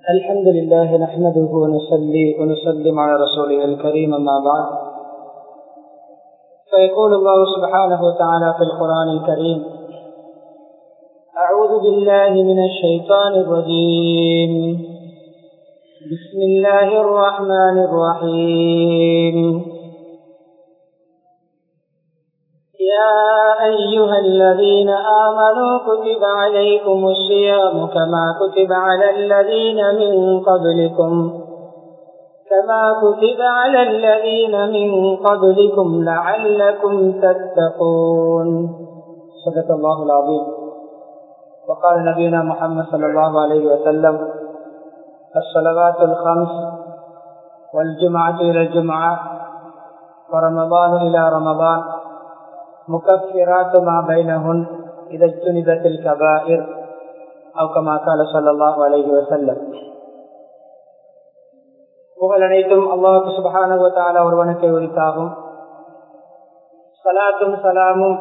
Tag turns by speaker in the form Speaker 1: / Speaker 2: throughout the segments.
Speaker 1: الحمد لله نحمده ونصلي ونسلم على رسوله الكريم أما بعد فيقول الله سبحانه وتعالى في القرآن الكريم أعوذ بالله من الشيطان الرجيم بسم الله الرحمن الرحيم يا أيها الذين آمنوا كتب عليكم الصيام كما كتب على الذين من قبلكم كما كتب على الذين من قبلكم لعلكم تتقون صدق الله العظيم وقال نبينا محمد صلى الله عليه وسلم الصلوات الخمس والجمعة إلى الجمعة ورمضان إلى رمضان مكفرات ما بينهن إذا اجتنبت الكبائر أو كما قال صلى الله عليه وسلم புகழ் அனைத்தும் அல்லாஹு சுபகான ஒருவனுக்கு உரித்தாகும் சலாத்தும் சலாமும்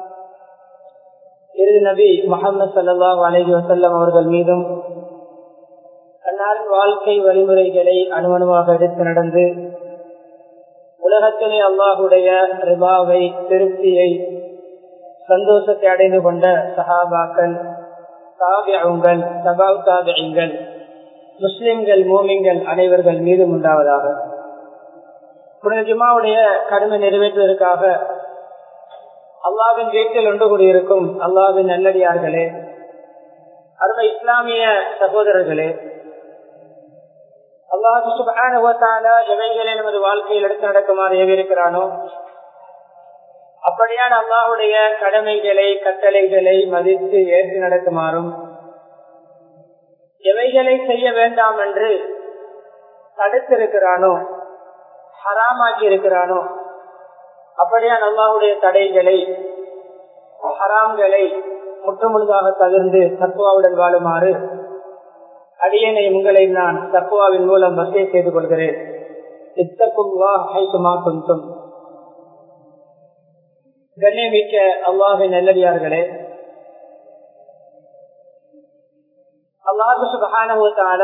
Speaker 1: இறுதி நபி முகமது சல்லாஹ் அலஹி வசல்லம் அவர்கள் மீதும் அன்னாரின் வாழ்க்கை வழிமுறைகளை அணுவணுவாக எடுத்து நடந்து உலகத்திலே அல்லாஹுடைய ரிபாவை திருப்தியை சந்தோஷத்தை அடைந்து கொண்ட சஹாபாக்கள் தாபியங்கள் சபாவ் தாபியங்கள் முஸ்லிம்கள் மூமிங்கள் அனைவர்கள் மீதும் உண்டாவதாக புனித ஜுமாவுடைய கடமை நிறைவேற்றுவதற்காக அல்லாவின் வீட்டில் ஒன்று கூடியிருக்கும் அல்லாவின் நல்லடியார்களே அருமை இஸ்லாமிய சகோதரர்களே அல்லாஹு சுபான எவைகளை நமது வாழ்க்கையில் எடுத்து நடக்குமாறு ஏவிருக்கிறானோ அப்படியான அல்லாஹுடைய கடமைகளை கட்டளைகளை மதித்து ஏற்று நடக்குமாறும் எவைகளை செய்ய வேண்டாம் என்று தடுத்திருக்கிறானோ ஹராமாக்கி இருக்கிறானோ அப்படியான அல்லாஹுடைய தடைகளை ஹராம்களை முற்றுமுழுதாக தவிர்ந்து தத்துவாவுடன் வாழுமாறு அடியனை உங்களை நான் தக்குவாவின் மூலம் வசதி செய்து கொள்கிறேன் கொஞ்சம் கண்ணியமிக்க அல்லாஹின் நல்லடியார்களே அல்லாஹு சுபகான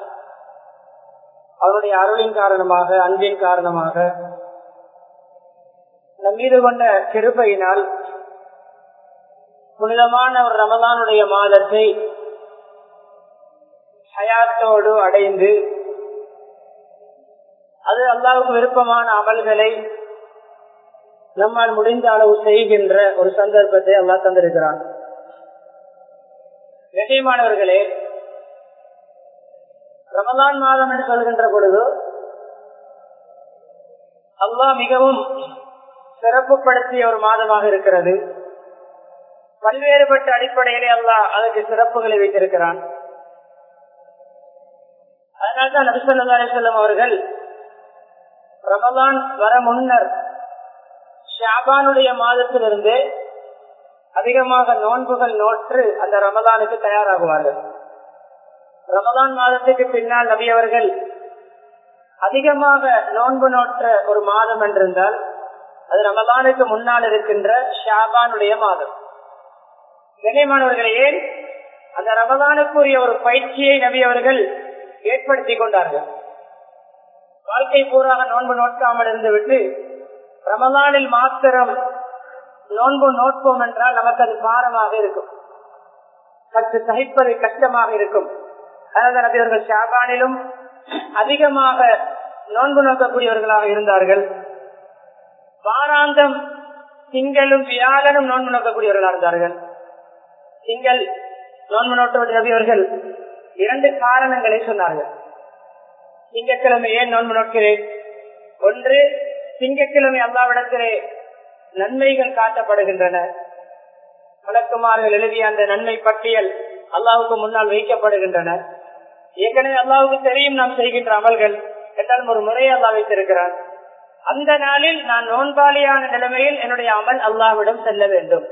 Speaker 1: அவருடைய அருளின் காரணமாக அன்பின் காரணமாக நம் மீது கொண்ட கிருப்பையினால் புனிதமான ஒரு ரமதானுடைய மாதத்தை ஹயாத்தோடு அடைந்து அது அல்லாவுக்கு விருப்பமான அமல்களை நம்மால் முடிந்த அளவு செய்கின்ற ஒரு சந்தர்ப்பத்தை அல்லா தந்திருக்கிறான் கண்ணியமானவர்களே ரமதான் மாதம் என்று சொல்கின்ற பொழுது அல்லாஹ் மிகவும் சிறப்புப்படுத்திய ஒரு மாதமாக இருக்கிறது பல்வேறுபட்ட அடிப்படையிலே அல்லாஹ் அதற்கு சிறப்புகளை வைத்திருக்கிறான் அதனால்தான் நபிசல்லா அலிசல்லம் அவர்கள் ரமதான் வர முன்னர் ஷாபானுடைய மாதத்திலிருந்து அதிகமாக நோன்புகள் நோற்று அந்த ரமதானுக்கு தயாராகுவார்கள் ரமதான் மாதத்துக்கு பின்னால் நபி அவர்கள் அதிகமாக நோன்பு நோற்ற ஒரு மாதம் என்றிருந்தால் அது ரமதானுக்கு முன்னால் இருக்கின்ற ஷாபானுடைய மாதம் கண்ணியமானவர்களே ஏன் அந்த ரமதானுக்குரிய ஒரு பயிற்சியை நபி அவர்கள் ஏற்படுத்தி கொண்டார்கள் வாழ்க்கை பூராக நோன்பு நோக்காமல் இருந்துவிட்டு ரமதானில் மாத்திரம் நோன்பு நோட்போம் என்றால் நமக்கு அது பாரமாக இருக்கும் சற்று சகிப்பது கஷ்டமாக இருக்கும் அதனால நபியவர்கள் ஷாபானிலும் அதிகமாக நோன்பு நோக்கக்கூடியவர்களாக இருந்தார்கள் வாராந்தம் திங்களும் வியாழனும் நோன்பு நோக்கக்கூடியவர்களாக இருந்தார்கள் திங்கள் நோன்பு நோட்டப்பட்ட நபியவர்கள் இரண்டு காரணங்களை சொன்னார்கள் திங்கட்கிழமை ஏன் நோன்பு நோக்கிறேன் ஒன்று திங்கட்கிழமை அல்லாவிடத்திலே நன்மைகள் காட்டப்படுகின்றன வழக்குமார்கள் எழுதிய அந்த நன்மை பட்டியல் அல்லாவுக்கு முன்னால் வைக்கப்படுகின்றன ஏற்கனவே அல்லாவுக்கு தெரியும் நாம் செய்கின்ற அமல்கள் என்றாலும் ஒரு முறையை அல்லா வைத்திருக்கிறான் அந்த நாளில் நான் நோன்பாளியான நிலைமையில் என்னுடைய அமல் அல்லாவிடம் செல்ல வேண்டும்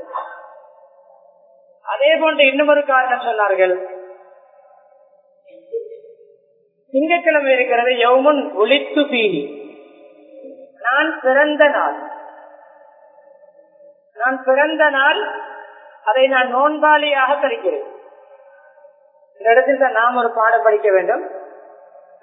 Speaker 1: அதே போன்று இன்னும் ஒரு காரணம் சொன்னார்கள் திங்கட்கிழமை இருக்கிறது யவுமுன் ஒளித்து பீடி நான் பிறந்த நாள் நான் பிறந்த நாள் அதை நான் நோன்பாளியாக கழிக்கிறேன் இந்த இடத்தில் தான் நாம் ஒரு பாடம் படிக்க வேண்டும்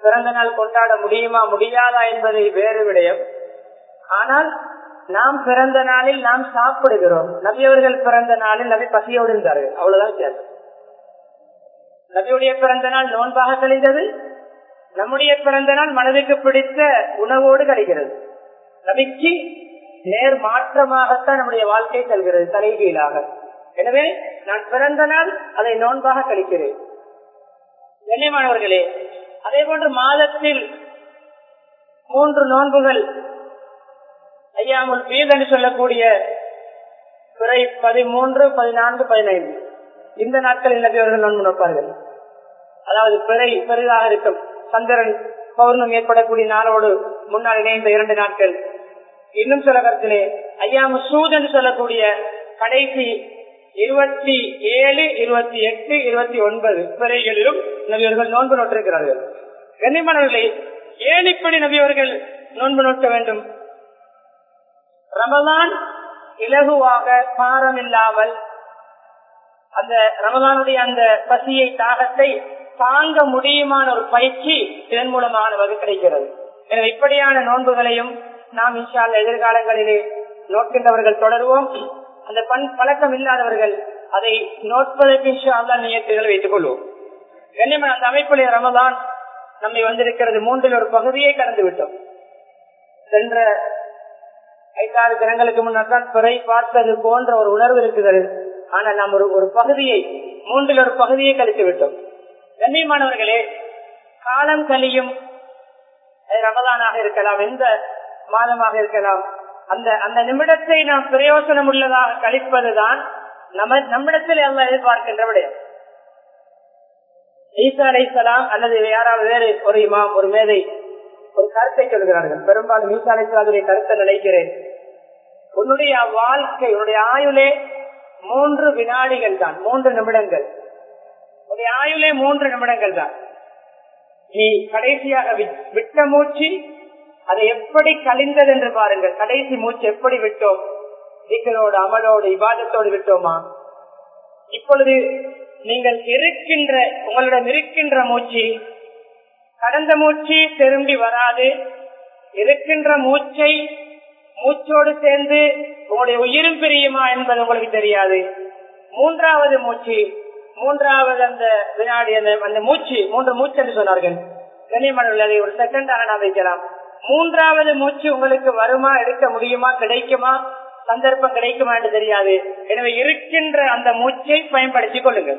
Speaker 1: பிறந்த நாள் கொண்டாட முடியுமா முடியாதா என்பதை வேறு விடயம் ஆனால் நாம் பிறந்த நாளில் நாம் சாப்பிடுகிறோம் நபியவர்கள் பிறந்த நாளில் நபி பசியோடு இருந்தார்கள் அவ்வளவுதான் வித்தியாசம் நபியுடைய பிறந்த நாள் நோன்பாக கழிந்தது நம்முடைய பிறந்த நாள் மனதுக்கு பிடித்த உணவோடு கழிகிறது நபிக்கு நேர் மாற்றமாகத்தான் நம்முடைய வாழ்க்கை செல்கிறது தலைகீழாக எனவே நான் பிறந்த நாள் அதை நோன்பாக கழிக்கிறேன் கண்ணியமானவர்களே அதே போன்று மாதத்தில் மூன்று நோன்புகள் ஐயாமுல் பீல் என்று சொல்லக்கூடிய துறை பதிமூன்று பதினான்கு பதினைந்து இந்த நாட்களில் நபி அவர்கள் நோன்பு நோப்பார்கள் அதாவது பிறை பெரிதாக இருக்கும் சந்திரன் பௌர்ணம் ஏற்படக்கூடிய நாளோடு முன்னால் இணைந்த இரண்டு நாட்கள் இன்னும் சில கருத்திலே ஐயாமு சூத் என்று சொல்லக்கூடிய கடைசி இருபத்தி ஏழு இருபத்தி எட்டு இருபத்தி ஒன்பது பிறைகளிலும் நபியவர்கள் நோன்பு நோட்டிருக்கிறார்கள் கண்ணியமானவர்களே ஏன் இப்படி நபியவர்கள் நோன்பு நோக்க வேண்டும் ரமதான் இலகுவாக பாரம் இல்லாமல் அந்த ரமதானுடைய அந்த பசியை தாகத்தை தாங்க முடியுமான ஒரு பயிற்சி இதன் மூலமாக நமக்கு கிடைக்கிறது எனவே இப்படியான நோன்புகளையும் நாம் இன்ஷால்ல எதிர்காலங்களிலே நோக்கின்றவர்கள் தொடருவோம் அந்த பண் பழக்கம் இல்லாதவர்கள் அதை நோட்பதற்கு இன்ஷால்லா நியத்துகளை வைத்துக் கொள்வோம் கண்ணியமான அந்த அமைப்பிலே ரமதான் நம்மை வந்திருக்கிறது மூன்றில் ஒரு பகுதியை கடந்து விட்டோம் சென்ற ஐந்தாறு தினங்களுக்கு முன்னால் தான் பிறை பார்த்தது போன்ற ஒரு உணர்வு இருக்கிறது ஆனால் நாம் ஒரு ஒரு பகுதியை மூன்றில் ஒரு பகுதியை கழித்து விட்டோம் கண்ணியமானவர்களே காலம் கழியும் ரமதானாக இருக்கலாம் எந்த மாதமாக இருக்கலாம் அந்த அந்த நிமிடத்தை நாம் பிரயோசனம் உள்ளதாக கழிப்பதுதான் நம்ம நம்மிடத்தில் எல்லாம் எதிர்பார்க்கின்ற விடயம் ஈசா அலைசலாம் அல்லது யாராவது வேறு ஒரு இமாம் ஒரு மேதை ஒரு கருத்தை சொல்கிறார்கள் பெரும்பாலும் ஈசா அலைசலாத்துடைய கருத்தை நினைக்கிறேன் உன்னுடைய வாழ்க்கை உன்னுடைய ஆயுளே மூன்று வினாடிகள் தான் மூன்று நிமிடங்கள் உன்னுடைய ஆயுளே மூன்று நிமிடங்கள் தான் நீ கடைசியாக விட்ட மூச்சு அதை எப்படி கழிந்தது என்று பாருங்கள் கடைசி மூச்சு எப்படி விட்டோம் சீக்கரோடு அமலோடு இபாதத்தோடு விட்டோமா இப்பொழுது நீங்கள் இருக்கின்ற உங்களிடம் இருக்கின்ற மூச்சு கடந்த மூச்சு திரும்பி வராது இருக்கின்ற மூச்சை மூச்சோடு சேர்ந்து உங்களுடைய உயிரும் பிரியுமா என்பது உங்களுக்கு தெரியாது மூன்றாவது மூச்சு மூன்றாவது அந்த வினாடி அந்த அந்த மூச்சு மூன்று மூச்சு என்று சொன்னார்கள் கனிமணல் அதை ஒரு செகண்டாக நாம் வைக்கலாம் மூன்றாவது மூச்சு உங்களுக்கு வருமா எடுக்க முடியுமா கிடைக்குமா சந்தர்ப்பம் கிடைக்குமா என்று தெரியாது எனவே இருக்கின்ற அந்த மூச்சை பயன்படுத்திக் கொள்ளுங்கள்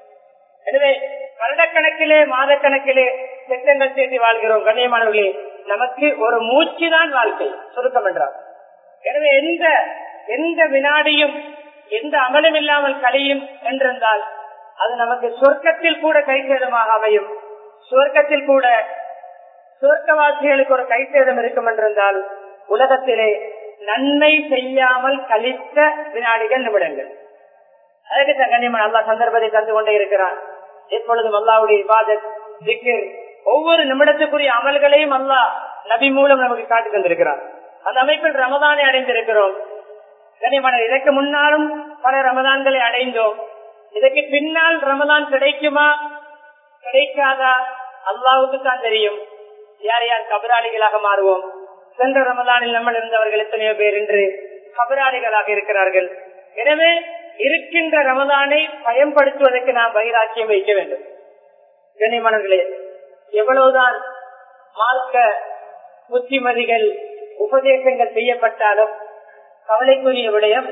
Speaker 1: எனவே வருடக்கணக்கிலே மாதக்கணக்கிலே திட்டங்கள் சேர்த்து வாழ்கிறோம் கண்ணியமானவர்களே நமக்கு ஒரு மூச்சு தான் வாழ்க்கை சுருக்கம் என்றார் எனவே எந்த எந்த வினாடியும் எந்த அமலும் இல்லாமல் கழியும் என்றிருந்தால் அது நமக்கு சொர்க்கத்தில் கூட கைசேதமாக அமையும் சொர்க்கத்தில் கூட சொர்க்கவாசிகளுக்கு ஒரு கைசேதம் இருக்கும் என்றிருந்தால் உலகத்திலே நன்மை செய்யாமல் கழித்த வினாடிகள் நிமிடங்கள் அதற்கு கண்ணியமான அல்லா சந்தர்ப்பத்தை தந்து கொண்டே இருக்கிறான் எப்பொழுதும் அல்லாவுடைய இபாதத் திக்கர் ஒவ்வொரு நிமிடத்துக்குரிய அமல்களையும் அல்லா நபி மூலம் நமக்கு காட்டி தந்திருக்கிறான் அந்த அமைப்பில் ரமதானை அடைந்திருக்கிறோம் கண்ணியமான இதற்கு முன்னாலும் பல ரமதான்களை அடைந்தோம் இதற்கு பின்னால் ரமதான் கிடைக்குமா கிடைக்காதா அல்லாவுக்கு தான் தெரியும் யார் யார் கபராளிகளாக மாறுவோம் சென்ற ரமதானில் நம்ம இருந்தவர்கள் எத்தனையோ பேர் என்று கபராளிகளாக இருக்கிறார்கள் எனவே இருக்கின்ற ரமதானை பயன்படுத்துவதற்கு நாம் வைராக்கியம் வைக்க வேண்டும் கண்ணியமானவர்களே எவ்வளவுதான் மார்க்க புத்திமதிகள் உபதேசங்கள் செய்யப்பட்டாலும் கவலைக்குரிய விடயம்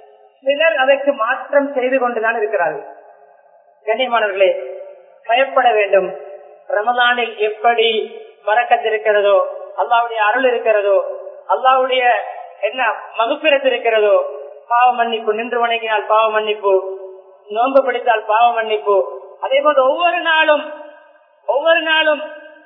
Speaker 1: சிலர் அதற்கு மாற்றம் செய்து கொண்டுதான் இருக்கிறார்கள் கண்ணியமானவர்களே பயப்பட வேண்டும் ரமதானில் எப்படி மறக்கத்து இருக்கிறதோ அல்லாவுடைய அருள் இருக்கிறதோ அல்லாவுடைய என்ன மகுப்பிரத்து இருக்கிறதோ பாவ மன்னிப்பு நின்று வணங்கினால் பாவ மன்னிப்பு நோன்பு பிடித்தால் பாவ மன்னிப்பு அதே போன்று ஒவ்வொரு நாளும் ஒவ்வொரு நாளும்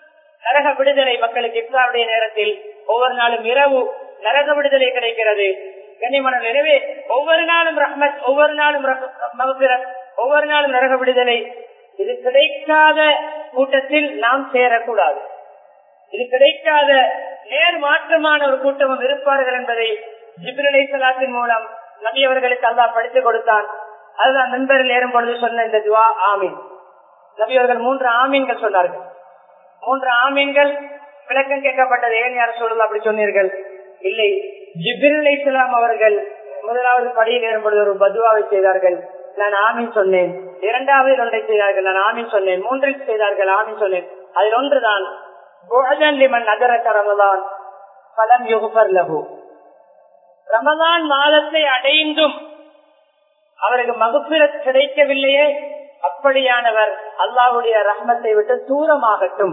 Speaker 1: நரக விடுதலை மக்களுக்கு இப்தாருடைய நேரத்தில் ஒவ்வொரு நாளும் இரவு நரக விடுதலை கிடைக்கிறது கண்ணியமான எனவே ஒவ்வொரு நாளும் ரஹ்மத் ஒவ்வொரு நாளும் மகபிரத் ஒவ்வொரு நாளும் நரக விடுதலை இது கிடைக்காத கூட்டத்தில் நாம் சேரக்கூடாது இது கிடைக்காத நேர் மாற்றமான ஒரு கூட்டமும் இருப்பார்கள் என்பதை ஜிப்ரலை சலாத்தின் மூலம் நபி அவர்களுக்கு அல்லா படித்துக் கொடுத்தான் அதுதான் நண்பரில் ஏறும் பொழுது சொன்ன இந்த துவா ஆமீன் நபி அவர்கள் மூன்று ஆமீன்கள் சொன்னார்கள் மூன்று ஆமீன்கள் விளக்கம் கேட்கப்பட்டது ஏன் யார் சொல்லல அப்படி சொன்னீர்கள் இல்லை ஜிபிர் இஸ்லாம் அவர்கள் முதலாவது படியில் ஏறும்பொழுது ஒரு பதுவாவை செய்தார்கள் நான் ஆமீன் சொன்னேன் இரண்டாவது ஒன்றை செய்தார்கள் நான் ஆமீன் சொன்னேன் மூன்றில் செய்தார்கள் ஆமீன் சொன்னேன் அதில் ஒன்றுதான் ரமதான் பலம் யுகுபர் லகு ரமதான் மாதத்தை அடைந்தும் அவருக்கு மகுப்பிரத் கிடைக்கவில்லையே அப்படியானவர் அல்லாவுடைய ரஹ்மத்தை விட்டு தூரமாகட்டும்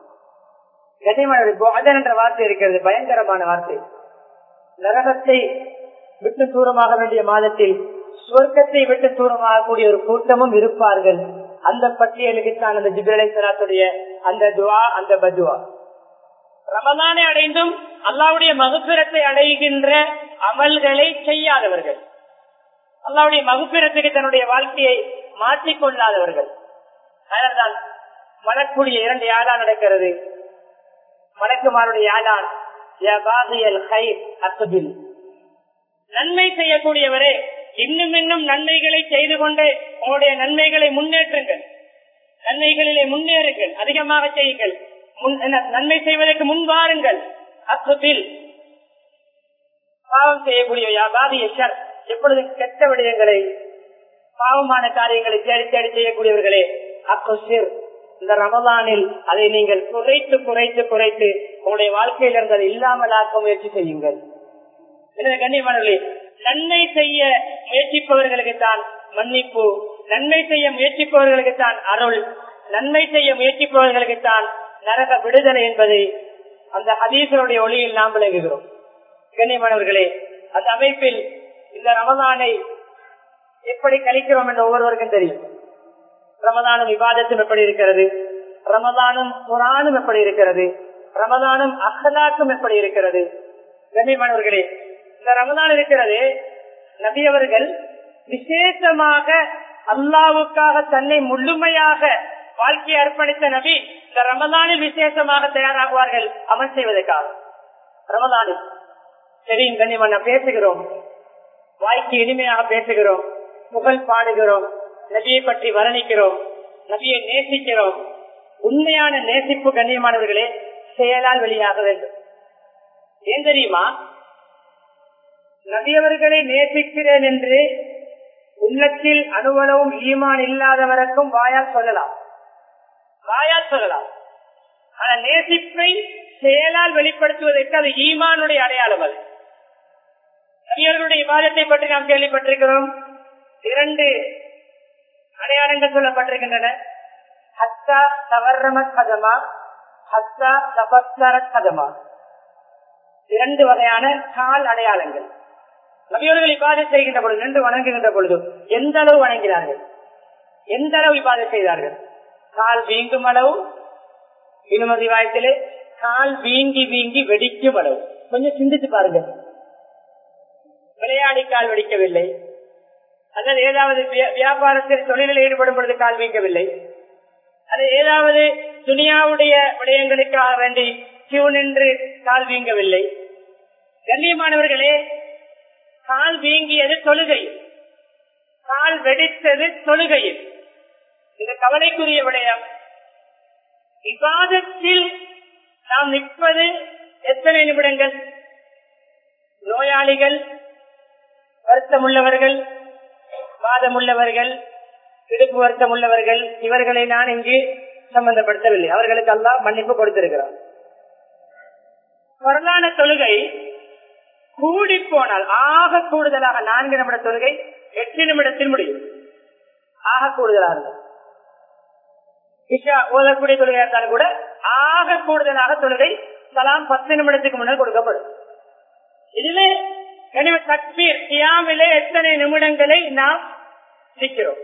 Speaker 1: கனிமணி என்ற வார்த்தை இருக்கிறது பயங்கரமான வார்த்தை நரகத்தை விட்டு தூரமாக வேண்டிய மாதத்தில் சொர்க்கத்தை விட்டு தூரமாகக்கூடிய ஒரு கூட்டமும் இருப்பார்கள் அந்த பட்டியலுக்கு தான் அந்த ஜிபிரலை சலாத்துடைய அந்த துவா அந்த பதுவா ரமதானை அடைந்தும் அல்லாவுடைய மகுப்பிரத்தை அடைகின்ற அமல்களை செய்யாதவர்கள் அல்லாவுடைய மகுப்பிரத்துக்கு தன்னுடைய வாழ்க்கையை மாற்றிக்கொள்ளாதவர்கள் அதனால்தான் மலக்கூடிய இரண்டு யாழா நடக்கிறது மலக்குமாருடைய யாழான் நன்மை செய்யக்கூடியவரே இன்னும் இன்னும் நன்மைகளை செய்து கொண்டு உங்களுடைய நன்மைகளை முன்னேற்றுங்கள் நன்மைகளிலே முன்னேறுங்கள் அதிகமாக செய்யுங்கள் நன்மை செய்வதற்கு முன் வாருங்கள் அசுபில் பாவம் செய்யக்கூடிய வியாபாரிய எப்பொழுது கெட்ட விடயங்களை பாவமான காரியங்களை தேடி தேடி செய்யக்கூடியவர்களே அக்குசிர் இந்த ரமதானில் அதை நீங்கள் குறைத்து குறைத்து குறைத்து உங்களுடைய வாழ்க்கையில் இருந்தது இல்லாமலாக்க முயற்சி செய்யுங்கள் எனவே கண்ணியமானவர்களே நன்மை செய்ய முயற்சிப்பவர்களுக்கு தான் மன்னிப்பு நன்மை செய்ய முயற்சிப்பவர்களுக்கு தான் அருள் நன்மை செய்ய முயற்சிப்பவர்களுக்கு தான் நரக விடுதலை என்பதை அந்த ஹதீசனுடைய ஒளியில் நாம் விளங்குகிறோம் கண்ணியமானவர்களே அந்த அமைப்பில் இந்த ரமதானை எப்படி கழிக்கிறோம் என்று ஒவ்வொருவருக்கும் தெரியும் ரமதானும் விவாதத்தும் எப்படி இருக்கிறது ரமதானும் குரானும் எப்படி இருக்கிறது ரமதானும் அகலாக்கும் எப்படி இருக்கிறது கண்ணியமானவர்களே இந்த ரமதான் இருக்கிறது நபி அவர்கள் விசேஷமாக அல்லாவுக்காக தன்னை முழுமையாக வாழ்க்கையை அர்ப்பணித்த நபி இந்த ரமதானில் விசேஷமாக தயாராகுவார்கள் அமல் செய்வதற்காக ரமதானில் தெரியும் கண்ணியமான பேசுகிறோம் வாய்க்கு இனிமையாக பேசுகிறோம் புகழ் பாடுகிறோம் நபியை பற்றி வர்ணிக்கிறோம் நபியை நேசிக்கிறோம் உண்மையான நேசிப்பு கண்ணியமானவர்களே செயலால் வெளியாக வேண்டும் ஏன் தெரியுமா நபியவர்களை நேசிக்கிறேன் என்று உள்ளத்தில் அனுவலவும் ஈமான் இல்லாதவருக்கும் வாயால் சொல்லலாம் வாயால் சொல்லலாம் ஆனா நேசிப்பை செயலால் வெளிப்படுத்துவதற்கு அது ஈமானுடைய அடையாளம் அது நபியர்களுடைய விவாதத்தை பற்றி நாம் கேள்விப்பட்டிருக்கிறோம் இரண்டு அடையாளங்கள் சொல்லப்பட்டிருக்கின்றன ஹத்தா தவறம கதமா ஹத்தா தபஸ்தர கதமா இரண்டு வகையான கால் அடையாளங்கள் நபியவர்கள் இவ்வாறு செய்கின்ற பொழுது நின்று வணங்குகின்ற பொழுது எந்த அளவு வணங்கினார்கள் எந்த அளவு இவ்வாறு செய்தார்கள் கால் வீங்கும் அளவு இனுமதி வாயத்திலே கால் வீங்கி வீங்கி வெடிக்கும் அளவு கொஞ்சம் சிந்திச்சு பாருங்க விளையாடி கால் வெடிக்கவில்லை அல்லது ஏதாவது வியாபாரத்தில் தொழிலில் ஈடுபடும் பொழுது கால் வீங்கவில்லை அது ஏதாவது துனியாவுடைய விடயங்களுக்காக வேண்டி கியூ நின்று கால் வீங்கவில்லை கண்ணியமானவர்களே கால் வீங்கியது தொழுகையில் கால் வெடித்தது தொழுகையில் இந்த கவலைக்குரிய விடயம் விவாதத்தில் நாம் நிற்பது எத்தனை நிமிடங்கள் நோயாளிகள் வருத்தம் உள்ளவர்கள் வாதம் உள்ளவர்கள் இடுப்பு வருத்தம் உள்ளவர்கள் இவர்களை நான் இங்கு சம்பந்தப்படுத்தவில்லை அவர்களுக்கு எல்லாம் மன்னிப்பு கொடுத்திருக்கிறார் வரலான தொழுகை கூடி போனால் ஆக கூடுதலாக நான்கு நிமிட தொழுகை எட்டு நிமிடத்தில் முடியும் ஆக கூடுதலாக இஷா ஓதக்கூடிய தொழுகை இருந்தாலும் கூட ஆக கூடுதலாக தொழுகை சலாம் பத்து நிமிடத்துக்கு முன்னால் கொடுக்கப்படும் இதுவே எனவே தக்பீர் கியாமிலே எத்தனை நிமிடங்களை நாம் நிற்கிறோம்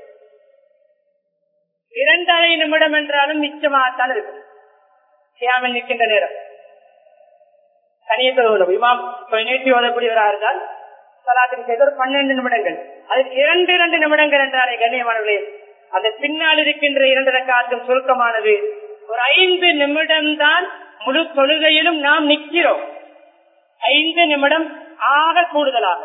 Speaker 1: இரண்டரை நிமிடம் என்றாலும் நிச்சயமாகத்தான் இருக்கும் கியாமில் நிற்கின்ற நேரம் தனிய தொழுவதும் இமாம் நேற்றி ஓதக்கூடியவராக இருந்தால் சலாத்துக்கு செய்த ஒரு பன்னெண்டு நிமிடங்கள் அது இரண்டு இரண்டு நிமிடங்கள் என்றாலே கண்ணியமானவர்களே அந்த பின்னால் இருக்கின்ற இரண்டு ரக்காத்தும் சுருக்கமானது ஒரு ஐந்து நிமிடம் தான் முழு தொழுகையிலும் நாம் நிற்கிறோம் ஐந்து நிமிடம் ஆக கூடுதலாக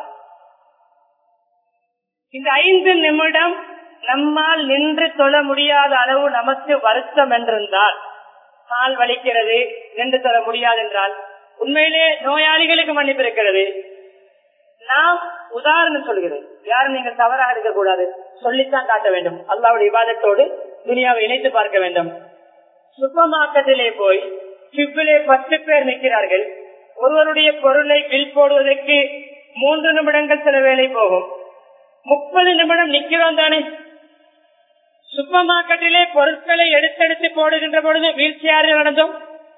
Speaker 1: இந்த ஐந்து நிமிடம் நம்மால் நின்று தொழ முடியாத அளவு நமக்கு வருத்தம் என்றிருந்தால் கால் வலிக்கிறது நின்று தர முடியாது என்றால் உண்மையிலே நோயாளிகளுக்கு மன்னிப்பு இருக்கிறது நாம் உதாரணம் சொல்கிறேன் யாரும் நீங்கள் தவறாக இருக்கக்கூடாது சொல்லித்தான் காட்ட வேண்டும் அல்லாவுடைய விவாதத்தோடு துனியாவை இணைத்து பார்க்க வேண்டும் சூப்பர் மார்க்கெட்டிலே போய் சிப்பிலே பத்து பேர் நிற்கிறார்கள் ஒருவருடைய பொருளை பில் போடுவதற்கு மூன்று நிமிடங்கள் சில வேலை போகும் முப்பது நிமிடம் நிக்கிறோம் தானே சூப்பர் மார்க்கெட்டிலே பொருட்களை எடுத்தெடுத்து போடுகின்ற பொழுது வீழ்ச்சியாறு நடந்தோம்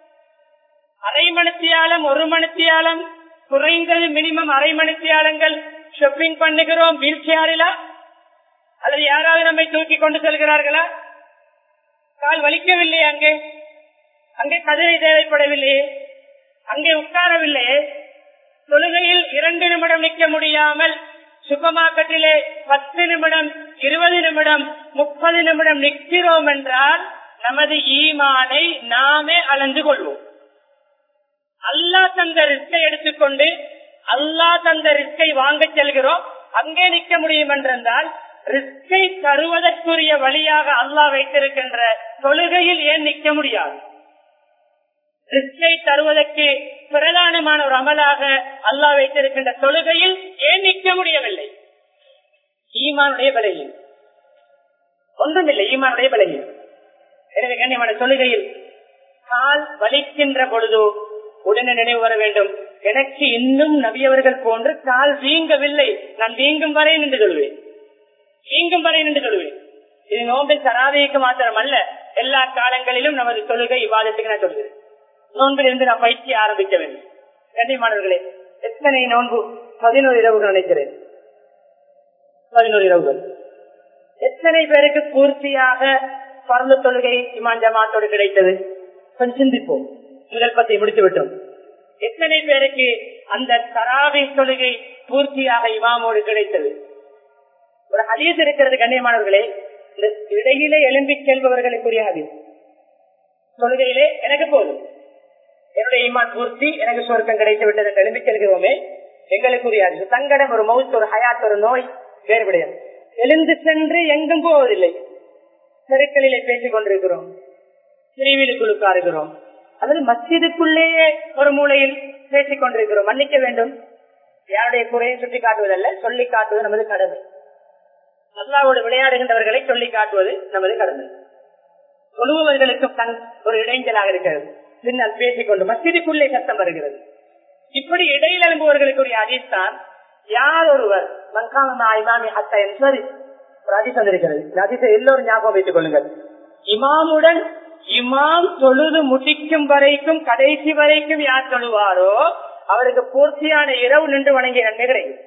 Speaker 1: அரை மணித்தியாலம் ஒரு மணித்தியாலம் குறைந்தது மினிமம் அரை மணித்தியாலங்கள் ஷாப்பிங் பண்ணுகிறோம் வீழ்ச்சியாரிலா அல்லது யாராவது நம்மை தூக்கி கொண்டு செல்கிறார்களா கால் வலிக்கவில்லை அங்கே அங்கே கதிரை தேவைப்படவில்லையே அங்கே உட்காரவில்லையே தொழுகையில் இரண்டு நிமிடம் நிற்க முடியாமல் சூப்பர் மார்க்கெட்டிலே பத்து நிமிடம் இருபது நிமிடம் முப்பது நிமிடம் நிற்கிறோம் என்றால் நமது ஈமானை நாமே அளந்து கொள்வோம் அல்லா தந்த ரிஸ்கை எடுத்துக்கொண்டு அல்லா தந்த ரிஸ்கை வாங்க செல்கிறோம் அங்கே நிற்க முடியும் என்றால் ரிஸ்கை தருவதற்குரிய வழியாக அல்லாஹ் வைத்திருக்கின்ற தொழுகையில் ஏன் நிற்க முடியாது ரிஸ்கை தருவதற்கு பிரதானமான ஒரு அமலாக அல்லாஹ் வைத்திருக்கின்ற தொழுகையில் ஏன் நிற்க முடியவில்லை ஈமானுடைய விலையில் ஒன்றுமில்லை ஈமானுடைய விலையில் எனவே கண்ணியமான தொழுகையில் கால் வலிக்கின்ற பொழுது உடனே நினைவு வர வேண்டும் எனக்கு இன்னும் நபியவர்கள் போன்று கால் வீங்கவில்லை நான் வீங்கும் வரை நின்று கொள்வேன் வீங்கும் வரை நின்று கொள்வேன் இது நோம்பில் தராவிக்கு மாத்திரம் அல்ல எல்லா காலங்களிலும் நமது தொழுகை விவாதத்துக்கு நான் சொல்கிறேன் நோன்பில் இருந்து நான் பயிற்சி ஆரம்பிக்க வேண்டும் கண்ணியமானவர்களே எத்தனை நோன்பு பதினோரு இரவுகள் நினைக்கிறேன் பதினோரு இரவுகள் எத்தனை பேருக்கு பூர்த்தியாக பரந்த தொழுகை இமான் ஜமாத்தோடு கிடைத்தது கொஞ்சம் சிந்திப்போம் முதல் பத்தை முடித்து விட்டோம் எத்தனை பேருக்கு அந்த தராவை தொழுகை பூர்த்தியாக இமாமோடு கிடைத்தது ஒரு ஹதீஸ் இருக்கிறது கண்ணியமானவர்களே இந்த இடையிலே எழும்பி செல்பவர்களுக்குரிய ஹதீஸ் தொழுகையிலே எனக்கு போதும் என்னுடைய ஈமான் பூர்த்தி எனக்கு சொர்க்கம் கிடைத்து விட்டது என்று எழும்பி செல்கிறோமே எங்களுக்குரிய ஹதீஸ் சங்கடம் ஒரு மவுத் ஒரு ஹயாத் ஒரு நோய் வேறுபடையும் எழுந்து சென்று எங்கும் போவதில்லை தெருக்களிலே பேசிக் கொண்டிருக்கிறோம் பிரிவிலுக்குள் உட்காருகிறோம் அல்லது மஸ்ஜிதுக்குள்ளேயே ஒரு மூலையில் பேசிக் கொண்டிருக்கிறோம் மன்னிக்க வேண்டும் யாருடைய குறையை சுட்டி காட்டுவதல்ல சொல்லி காட்டுவது நமது கடமை அல்லாவோடு விளையாடுகின்றவர்களை சொல்லி காட்டுவது நமது கடமை சொல்லுபவர்களுக்கு தன் ஒரு இடைஞ்சலாக இருக்கிறது பின்னால் பேசிக்கொண்டு மஸ்ஜிதுக்குள்ளே சத்தம் வருகிறது இப்படி இடையில் எழும்புவர்களுக்குரிய அதிஸ்தான் யார் ஒருவர் மன்காமி ஹத்தா என்று ஒரு அதிசம் இருக்கிறது இந்த அதிசம் எல்லோரும் ஞாபகம் வைத்துக் கொள்ளுங்கள் இமாமுடன் இமாம் தொழுது முடிக்கும் வரைக்கும் கடைசி வரைக்கும் யார் தொழுவாரோ அவருக்கு பூர்த்தியான இரவு நின்று வணங்கிய நன்மை கிடைக்கும்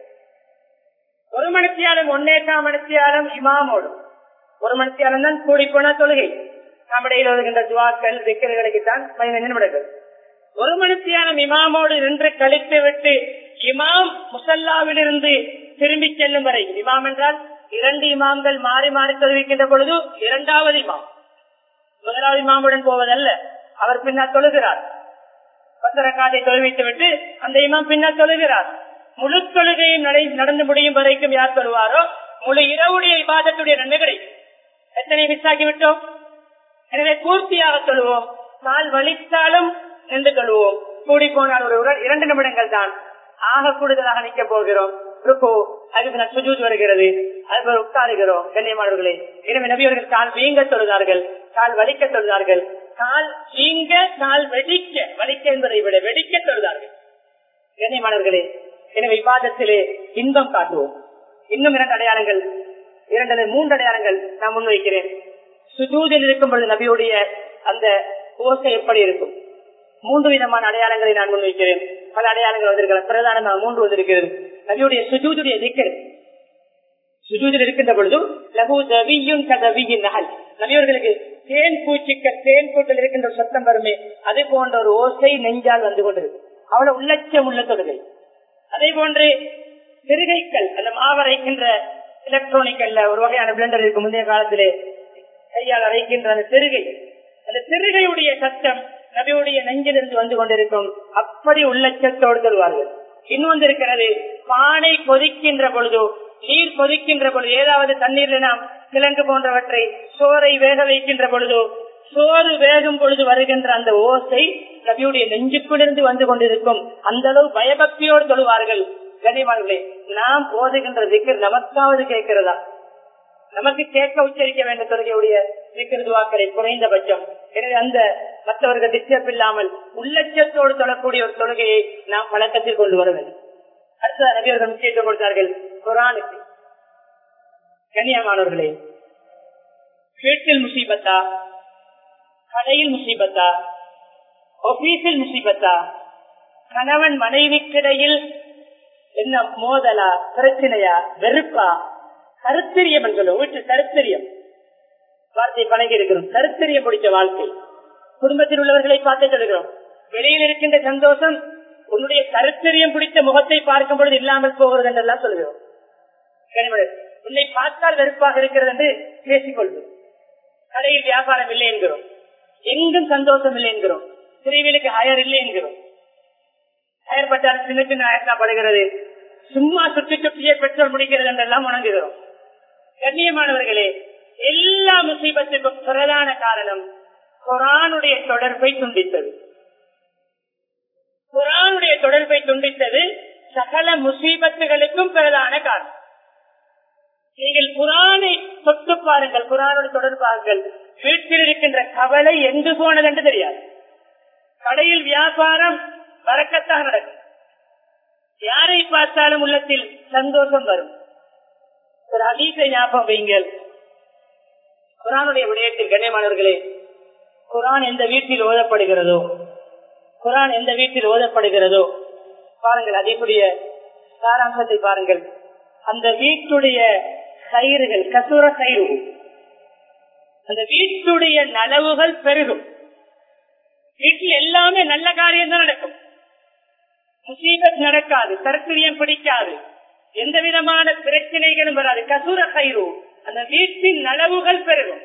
Speaker 1: ஒரு மணித்தியாலம் ஒன்னேகாம் மணித்தியாலம் இமாமோடு ஒரு மணித்தியாலம் தான் கூடி போன தொழுகை நம்முடைய வருகின்ற துவாக்கள் விக்கல்களுக்குத்தான் பதினைந்து நிமிடங்கள் ஒரு மணித்தியாலம் இமாமோடு நின்று கழித்து விட்டு இமாம் முசல்லாவிலிருந்து திரும்பி செல்லும் வரை இமாம் என்றால் இரண்டு இமாம்கள் மாறி மாறி தொழுவிக்கின்ற பொழுது இரண்டாவது இமாம் முதலாவது இமாமுடன் போவதல்ல அவர் பின்னால் தொழுகிறார் பத்திரக்காதை தொழுவித்து விட்டு அந்த இமாம் பின்னால் தொழுகிறார் முழு தொழுகையும் நடந்து முடியும் வரைக்கும் யார் தொழுவாரோ முழு இரவுடைய விவாதத்துடைய நன்மை கிடைக்கும் எத்தனை மிஸ் ஆகிவிட்டோம் எனவே பூர்த்தியாக தொழுவோம் கால் வலித்தாலும் நின்று தொழுவோம் கூடி போனால் ஒரு இரண்டு நிமிடங்கள் தான் ஆக கூடுதலாக நிற்க போகிறோம் சுஜூத் வருகிறது அதுபோல் உட்காருகிறோம் கண்ணியமானவர்களே எனவே நபியவர்கள் கால் வீங்க தொழுதார்கள் கால் வலிக்க தொழுதார்கள் கால் வீங்க கால் வெடிக்க வலிக்க என்பதை விட வெடிக்க தொழுதார்கள் கண்ணியமானவர்களே எனவே விவாதத்திலே இன்பம் காட்டுவோம் இன்னும் இரண்டு அடையாளங்கள் இரண்டு மூன்று அடையாளங்கள் நான் முன்வைக்கிறேன் சுஜூதில் இருக்கும் பொழுது நபியுடைய அந்த ஓசை எப்படி இருக்கும் மூன்று விதமான அடையாளங்களை நான் முன்வைக்கிறேன் பல அடையாளங்கள் வந்திருக்கலாம் பிரதானமாக மூன்று வந்திருக்கிறது நபியுடைய சுஜூதுடைய திக்கர் சுஜூதில் இருக்கின்ற பொழுது லகு தவியும் கதவியின் நகல் நபியவர்களுக்கு தேன் பூச்சிக்க தேன் கூட்டில் இருக்கின்ற ஒரு சத்தம் வருமே அது போன்ற ஒரு ஓசை நெஞ்சால் வந்து கொண்டிருக்கு அவ்வளவு உள்ளட்சம் உள்ள தொழுகை அதே போன்று சிறுகைகள் அந்த மாவரைக்கின்ற எலக்ட்ரானிக்கல்ல ஒரு வகையான பிளண்டர் இருக்கு முந்தைய காலத்திலே கையால் அரைக்கின்ற அந்த சிறுகை அந்த சிறுகையுடைய சத்தம் நபியுடைய நெஞ்சிலிருந்து வந்து கொண்டிருக்கும் அப்படி உள்ளச்சத்தோடு தருவார்கள் இன்னொன்று இருக்கிறது பானை கொதிக்கின்ற பொழுதோ நீர் கொதிக்கின்ற பொழுது ஏதாவது தண்ணீர்ல நாம் கிழங்கு போன்றவற்றை சோறை வேக வைக்கின்ற பொழுதோ சோறு வேகும் பொழுது வருகின்ற அந்த ஓசை நபியுடைய நெஞ்சுக்குள்ளிருந்து வந்து கொண்டிருக்கும் அந்த அளவு பயபக்தியோடு தொழுவார்கள் கண்ணியமானங்களே நாம் ஓதுகின்ற திக்கர் நமக்காவது கேட்கிறதா நமக்கு கேட்க உச்சரிக்க வேண்டும் தொழுகையுடைய விக்கிருதுவாக்களை குறைந்தபட்சம் எனவே அந்த மற்றவர்கள் டிஸ்டர்ப் இல்லாமல் உள்ளட்சத்தோடு தொழக்கூடிய ஒரு தொழுகையை நாம் பழக்கத்தில் கொண்டு வர வேண்டும் அடுத்த நபியர்கள் முக்கியத்துவம் கொடுத்தார்கள் குரானுக்கு கண்ணியமானவர்களே வீட்டில் முசீபத்தா கடையில் முசீபத்தா ஆபீஸில் முசீபத்தா கணவன் மனைவிக்கிடையில் என்ன மோதலா பிரச்சனையா வெறுப்பா கருத்தரியம் சொல்லுவோம் வீட்டு கருத்தரியம் வார்த்தை பழகி இருக்கிறோம் கருத்தரியம் பிடிச்ச வாழ்க்கை குடும்பத்தில் உள்ளவர்களை பார்த்து சொல்கிறோம் வெளியில் இருக்கின்ற சந்தோஷம் உன்னுடைய கருத்தரியம் பிடித்த முகத்தை பார்க்கும் பொழுது இல்லாமல் போகிறது என்றெல்லாம் சொல்கிறோம் உன்னை பார்த்தால் வெறுப்பாக இருக்கிறது என்று பேசிக்கொள்வோம் கடையில் வியாபாரம் இல்லை என்கிறோம் எங்கும் சந்தோஷம் இல்லை என்கிறோம் திருவிலுக்கு ஹயர் இல்லை என்கிறோம் ஹயர் பட்டால் சின்ன சின்ன ஆயத்தாப்படுகிறது சும்மா சுற்றி சுற்றியே பெட்ரோல் முடிக்கிறது என்றெல்லாம் வணங்குகிறோம் கண்ணியமானவர்களே எல்லா முசீபத்துக்கும் பிரதான காரணம் குரானுடைய தொடர்பை துண்டித்தது குரானுடைய தொடர்பை துண்டித்தது சகல முசீபத்துகளுக்கும் பிரதான காரணம் நீங்கள் குரானை தொட்டு பாருங்கள் குரானோடு தொடர்பார்கள் வீட்டில் இருக்கின்ற கவலை எங்கு போனது என்று தெரியாது கடையில் வியாபாரம் வரக்கத்தாக நடக்கும் யாரை பார்த்தாலும் உள்ளத்தில் சந்தோஷம் வரும் ஒரு அதீசை ஞாபகம் வைங்கள் குரானுடைய விடயத்தில் கண்ணியமானவர்களே குரான் எந்த வீட்டில் ஓதப்படுகிறதோ குரான் எந்த வீட்டில் ஓதப்படுகிறதோ பாருங்கள் அதேக்குரிய சாராம்சத்தை பாருங்கள் அந்த வீட்டுடைய கயிறுகள் கசுர கயிறு அந்த வீட்டுடைய நலவுகள் பெருகும் வீட்டில் எல்லாமே நல்ல காரியம் தான் நடக்கும் முசீபத் நடக்காது கருத்திரியம் பிடிக்காது எந்த விதமான பிரச்சனைகளும் வராது கசுர கயிறு அந்த வீட்டின் நலவுகள் பெருகும்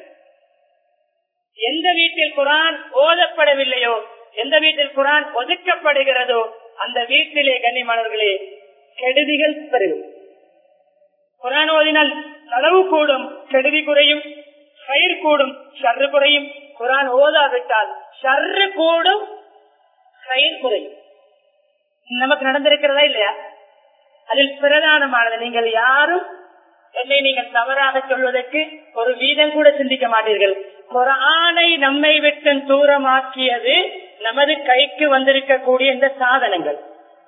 Speaker 1: எந்த வீட்டில் குரான் ஓதப்படவில்லையோ எந்த வீட்டில் குரான் ஒதுக்கப்படுகிறதோ அந்த வீட்டிலே கண்ணியமானவர்களே கெடுதிகள் பெருகும் குரான் ஓதினால் நலவு கூடும் கெடுதி குறையும் கயிர் கூடும் ஷர்ரு குறையும் குரான் ஓதாவிட்டால் ஷர்ரு கூடும் கயிர் குறையும் நமக்கு நடந்திருக்கிறதா இல்லையா அதில் பிரதானமானது நீங்கள் யாரும் என்னை நீங்கள் தவறாக சொல்வதற்கு ஒரு வீதம் கூட சிந்திக்க மாட்டீர்கள் குரானை நம்மை விட்டு தூரமாக்கியது நமது கைக்கு வந்திருக்கக்கூடிய இந்த சாதனங்கள்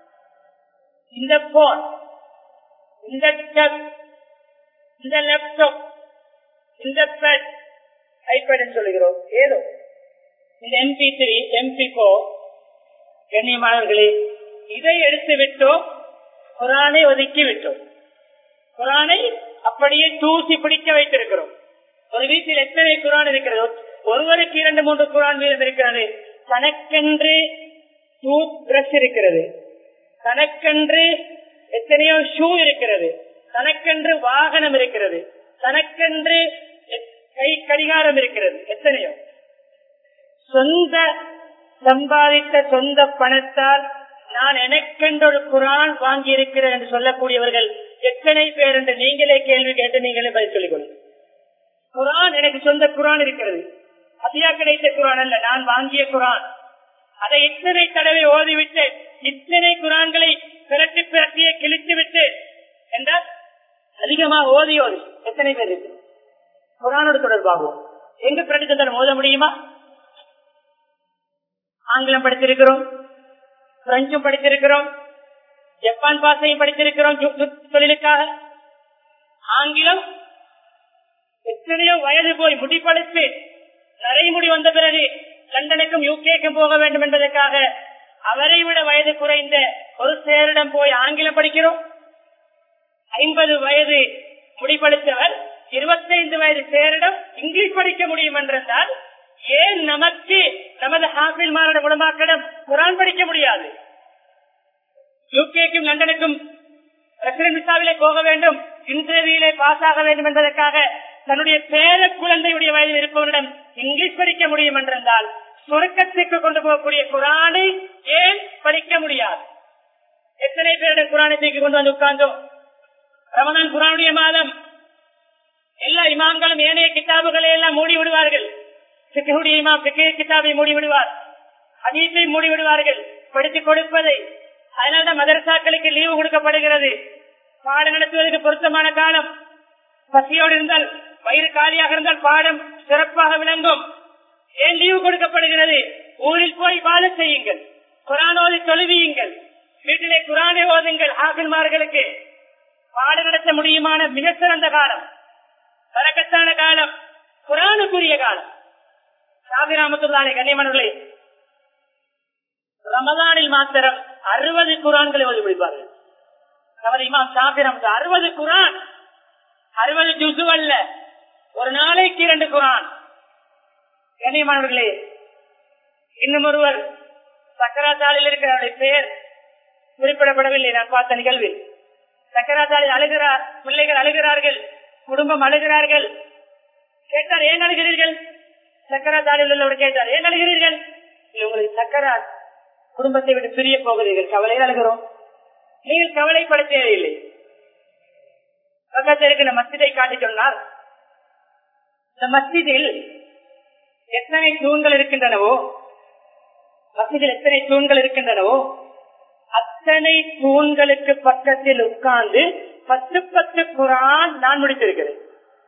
Speaker 1: இந்த போன் இந்த டப் இந்த லேப்டாப் இந்த பெட் ஐபேட் சொல்லுகிறோம் ஏதோ இந்த எம்பி த்ரீ எம்பி போர் கண்ணியமானவர்களே இதை எடுத்து விட்டோம் குரானை ஒதுக்கி விட்டோம் குரானை அப்படியே தூசி பிடிக்க வைத்திருக்கிறோம் ஒரு வீட்டில் எத்தனை குரான் இருக்கிறது ஒருவருக்கு இரண்டு மூன்று குரான் வீதம் இருக்கிறது தனக்கென்று டூத் பிரஷ் இருக்கிறது தனக்கென்று எத்தனையோ ஷூ இருக்கிறது தனக்கென்று வாகனம் இருக்கிறது தனக்கென்று கை கடிகாரம் இருக்கிறது எத்தனையோ சொந்த சம்பாதித்த சொந்த பணத்தால் நான் எனக்கென்று ஒரு குரான் வாங்கி இருக்கிறேன் என்று சொல்லக்கூடியவர்கள் எத்தனை பேர் என்று நீங்களே கேள்வி கேட்டு நீங்களே பதில் சொல்லிக் கொள்ளுங்கள் குரான் எனக்கு சொந்த குரான் இருக்கிறது அதியா கிடைத்த குரான் அல்ல நான் வாங்கிய குரான் அதை இத்தனை தடவை ஓதிவிட்டு இத்தனை குரான்களை பிரட்டி பிரட்டியை கிழித்து விட்டு என்றால் அதிகமா ஓதி ஓதி எத்தனை பேர் இருக்கு குரானோடு தொடர்பாகும் எங்க பிரட்டி தந்தாலும் ஓத முடியுமா ஆங்கிலம் படித்திருக்கிறோம் பிரெஞ்சும் படித்திருக்கிறோம் ஜப்பான் பாஷையும் படித்திருக்கிறோம் தொழிலுக்காக ஆங்கிலம் எத்தனையோ வயது போய் முடிப்படைத்து நரைமுடி வந்த பிறகு லண்டனுக்கும் யூகேக்கும் போக வேண்டும் என்பதற்காக அவரை விட வயது குறைந்த ஒரு சேரிடம் போய் ஆங்கிலம் படிக்கிறோம் ஐம்பது வயது முடிப்படுத்தவர் இருபத்தைந்து வயது சேரிடம் இங்கிலீஷ் படிக்க முடியும் என்றால் ஏன் நமக்கு நமது ஹாஃபில் மாநில உடமாக்கிடம் குரான் படிக்க முடியாது யூகேக்கும் லண்டனுக்கும் விசாவிலே போக வேண்டும் இன்டர்வியூலே பாஸ் ஆக வேண்டும் என்பதற்காக தன்னுடைய பேர குழந்தையுடைய வயதில் இருப்பவரிடம் இங்கிலீஷ் படிக்க முடியும் என்றால் சொர்க்கத்திற்கு கொண்டு போகக்கூடிய குரானை ஏன் படிக்க முடியாது எத்தனை பேரிடம் குரானை தூக்கி கொண்டு வந்து உட்கார்ந்தோம் ரமதான் குரானுடைய மாதம் எல்லா இமாம்களும் ஏனைய கிதாபுகளை எல்லாம் மூடி விடுவார்கள் கிதாபை மூடிவிடுவார் அதீசை மூடிவிடுவார்கள் படித்துக் கொடுப்பதை அதனால்தான் மதரசாக்களுக்கு லீவு கொடுக்கப்படுகிறது பாடம் நடத்துவதற்கு பொருத்தமான காலம் பசியோடு இருந்தால் வயிறு காலியாக இருந்தால் பாடம் சிறப்பாக விளங்கும் ஏன் லீவு கொடுக்கப்படுகிறது ஊரில் போய் வாழ செய்யுங்கள் குரானோதி தொழுவியுங்கள் வீட்டிலே குரானை ஓதுங்கள் ஆசில்மார்களுக்கு பாடம் நடத்த முடியுமான மிக சிறந்த காலம் பறக்கத்தான காலம் குரானுக்குரிய காலம் சாபிராமத்துள்ளானே கண்ணியமனர்களே ரமதானில் மாத்திரம் அறுபது குரான்களை ஓதி முடிப்பார்கள் நமது இமாம் சாபிரம் அறுபது குரான் அறுபது ஜுசு அல்ல ஒரு நாளைக்கு இரண்டு குரான் கண்ணியமானவர்களே இன்னும் ஒருவர் சக்கராத்தாளில் இருக்கிறவருடைய பெயர் குறிப்பிடப்படவில்லை நான் பார்த்த நிகழ்வில் சக்கராத்தாளில் அழுகிறார் பிள்ளைகள் அழுகிறார்கள் குடும்பம் அழுகிறார்கள் கேட்டார் ஏன் அழுகிறீர்கள் சக்கராத்தாளில் உள்ளவர் கேட்டார் ஏன் அழுகிறீர்கள் உங்களுக்கு சக்கரா குடும்பத்தை விட்டு பிரிய போகிறீர்கள் கவலையில் அழுகிறோம் நீங்கள் கவலைப்பட தேவையில்லை பக்கத்தில் இருக்கிற மஸ்ஜிதை காட்டி சொன்னார் இந்த மஸ்ஜிதில் எத்தனை தூண்கள் இருக்கின்றனவோ மஸ்ஜிதில் எத்தனை தூண்கள் இருக்கின்றனவோ அத்தனை தூண்களுக்கு பக்கத்தில் உட்கார்ந்து பத்து பத்து குரான் நான் முடித்திருக்கிறேன்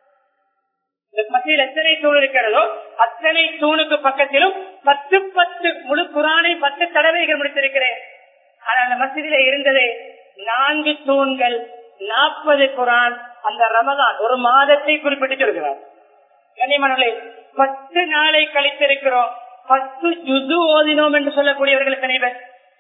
Speaker 1: இந்த மத்தியில் எத்தனை தூண் இருக்கிறதோ அத்தனை தூணுக்கு பக்கத்திலும் பத்து பத்து முழு குரானை பத்து தடவைகள் முடித்திருக்கிறேன் ஆனால் அந்த மசிதியில இருந்ததே நான்கு தூண்கள் நாற்பது குரான் அந்த ரமதான் ஒரு மாதத்தை குறிப்பிட்டு சொல்கிறார் கனிமணர்களே பத்து நாளை கழித்திருக்கிறோம் பத்து ஜுது ஓதினோம் என்று சொல்லக்கூடியவர்கள் கனிவர்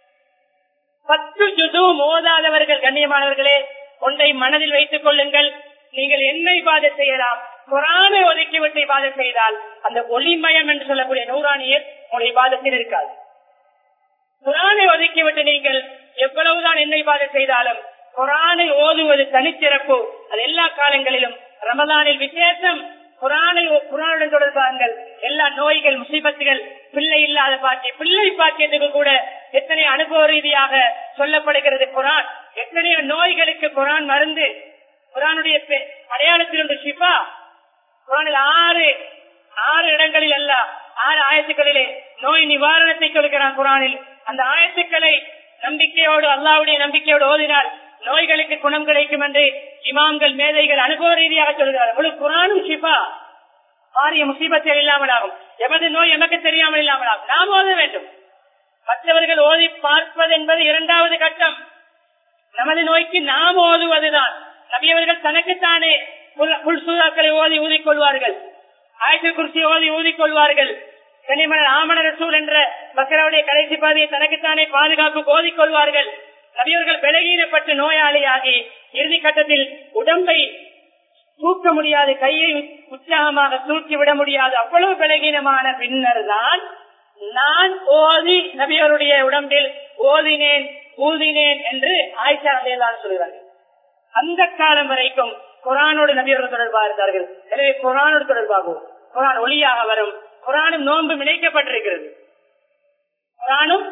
Speaker 1: பத்து ஜுது மோதாதவர்கள் கண்ணியமானவர்களே ஒன்றை மனதில் வைத்துக் கொள்ளுங்கள் நீங்கள் என்ன இபாத செய்யலாம் குரானை ஒதுக்கிவிட்டு இபாத செய்தால் அந்த ஒளிமயம் என்று சொல்லக்கூடிய நூறானியர் உங்களுடைய இபாதத்தில் இருக்காது குரானை ஒதுக்கிவிட்டு நீங்கள் எவ்வளவுதான் என்ன இபாத செய்தாலும் குரானை ஓதுவது தனிச்சிறப்பு அது எல்லா காலங்களிலும் ரமதானில் விசேஷம் குரானை குரானுடன் தொடர்பாங்கள் எல்லா நோய்கள் முசீபத்துகள் பிள்ளை இல்லாத பாக்கி பிள்ளை பாக்கியத்துக்கு கூட எத்தனை அனுபவ ரீதியாக சொல்லப்படுகிறது குரான் எத்தனையோ நோய்களுக்கு குரான் மருந்து குரானுடைய அடையாளத்தில் ஒன்று ஷிஃபா குரானில் ஆறு ஆறு இடங்களில் அல்ல ஆறு ஆயத்துக்களிலே நோய் நிவாரணத்தை சொல்கிறான் குரானில் அந்த ஆயத்துக்களை நம்பிக்கையோடு அல்லாவுடைய நம்பிக்கையோடு ஓதினால் நோய்களுக்கு குணம் கிடைக்கும் என்று இமாம்கள் மேதைகள் அனுபவ ரீதியாக சொல்கிறார் முழு குரானும் ஷிஃபா பாரிய முசீபத்தில் இல்லாமல் ஆகும் எமது நோய் எமக்கு தெரியாமல் இல்லாமல் ஆகும் நாம் ஓத வேண்டும் மற்றவர்கள் ஓதி பார்ப்பது என்பது இரண்டாவது கட்டம் நமது நோய்க்கு நாம் ஓதுவதுதான் நபியவர்கள் தனக்குத்தானே புல் சூதாக்களை ஓதி ஊதிக்கொள்வார்கள் ஆயத்தில் குறிச்சி ஓதி ஊதிக்கொள்வார்கள் கனிமலர் ஆமண ரசூல் என்ற மக்களுடைய கடைசி பாதையை தனக்குத்தானே பாதுகாப்பு ஓதிக்கொள்வார்கள் நபியவர்கள் விலகீனப்பட்டு நோயாளியாகி இறுதி கட்டத்தில் உடம்பை தூக்க முடியாது கையை உற்சாகமாக தூக்கி விட முடியாது அவ்வளவு பலகீனமான பின்னர் தான் நான் ஓதி நபியவருடைய உடம்பில் ஓதினேன் ஊதினேன் என்று ஆயிஷா அதையெல்லாம் சொல்கிறார்கள் அந்த காலம் வரைக்கும் குரானோடு நபியவர்கள் தொடர்பாக இருந்தார்கள் எனவே குரானோடு தொடர்பாகும் குரான் ஒளியாக வரும் குரானும் நோன்பு இணைக்கப்பட்டிருக்கிறது குரானும்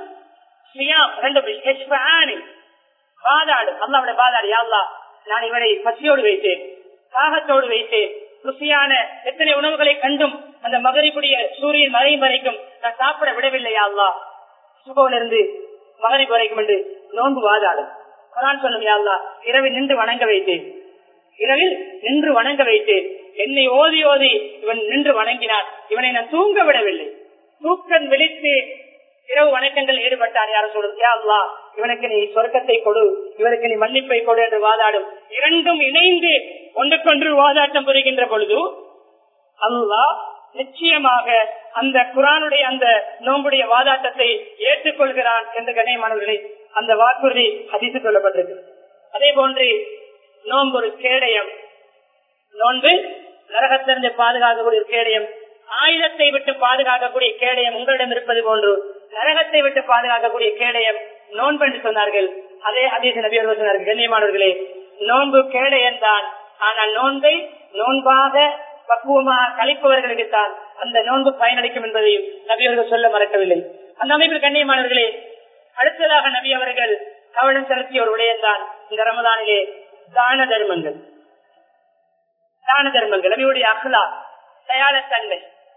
Speaker 1: பாதாடு அல்லாவுடைய பாதாடு யாழ்லா நான் இவரை பசியோடு வைத்தேன் தாகத்தோடு வைத்தேன் ருசியான எத்தனை உணவுகளை கண்டும் அந்த மகரிப்புடைய சூரியன் மறையும் வரைக்கும் நான் சாப்பிட விடவில்லையா அல்லா சுபோலிருந்து மகரிப்பு வரைக்கும் என்று நோன்பு வாதாடும் குரான் சொல்லும் யாழ்லா இரவில் நின்று வணங்க வைத்தேன் இரவில் நின்று வணங்க வைத்தேன் என்னை ஓதி ஓதி இவன் நின்று வணங்கினான் இவனை நான் தூங்க விடவில்லை தூக்கம் விழித்து இரவு வணக்கங்கள் ஈடுபட்டான் யாரும் சொல்றது அல்லா இவனுக்கு நீ சொர்க்கத்தை கொடு இவனுக்கு நீ மன்னிப்பை கொடு என்று வாதாடும் இரண்டும் இணைந்து ஒன்றுக்கொன்று வாதாட்டம் புரிகின்ற பொழுது அல்லா நிச்சயமாக அந்த குரானுடைய அந்த நோம்புடைய வாதாட்டத்தை ஏற்றுக்கொள்கிறான் என்ற கண்ணியமானவர்களை அந்த வாக்குறுதி அதித்து கொள்ளப்பட்டிருக்கு அதே போன்று நோன்பு ஒரு கேடயம் நோன்பு நரகத்திலிருந்து பாதுகாக்கக்கூடிய கேடயம் ஆயுதத்தை விட்டு பாதுகாக்கக்கூடிய கேடயம் உங்களிடம் இருப்பது போன்று நரகத்தை விட்டு பாதுகாக்கக்கூடிய கேடயம் நோன்பு என்று சொன்னார்கள் அதே அதே நபியர்கள் சொன்னார்கள் கண்ணியமானவர்களே நோன்பு கேடயம் தான் ஆனால் நோன்பை நோன்பாக பக்குவமாக கழிப்பவர்களுக்கு தான் அந்த நோன்பு பயனளிக்கும் என்பதையும் நபியவர்கள் சொல்ல மறக்கவில்லை அந்த அமைப்பில் கண்ணியமானவர்களே அடுத்ததாக நபி அவர்கள் கவனம் செலுத்திய ஒரு விடயம்தான் இந்த ரமதானிலே தான தர்மங்கள் தான தர்மங்கள் நபியுடைய அகலா தயாளத்தன்மை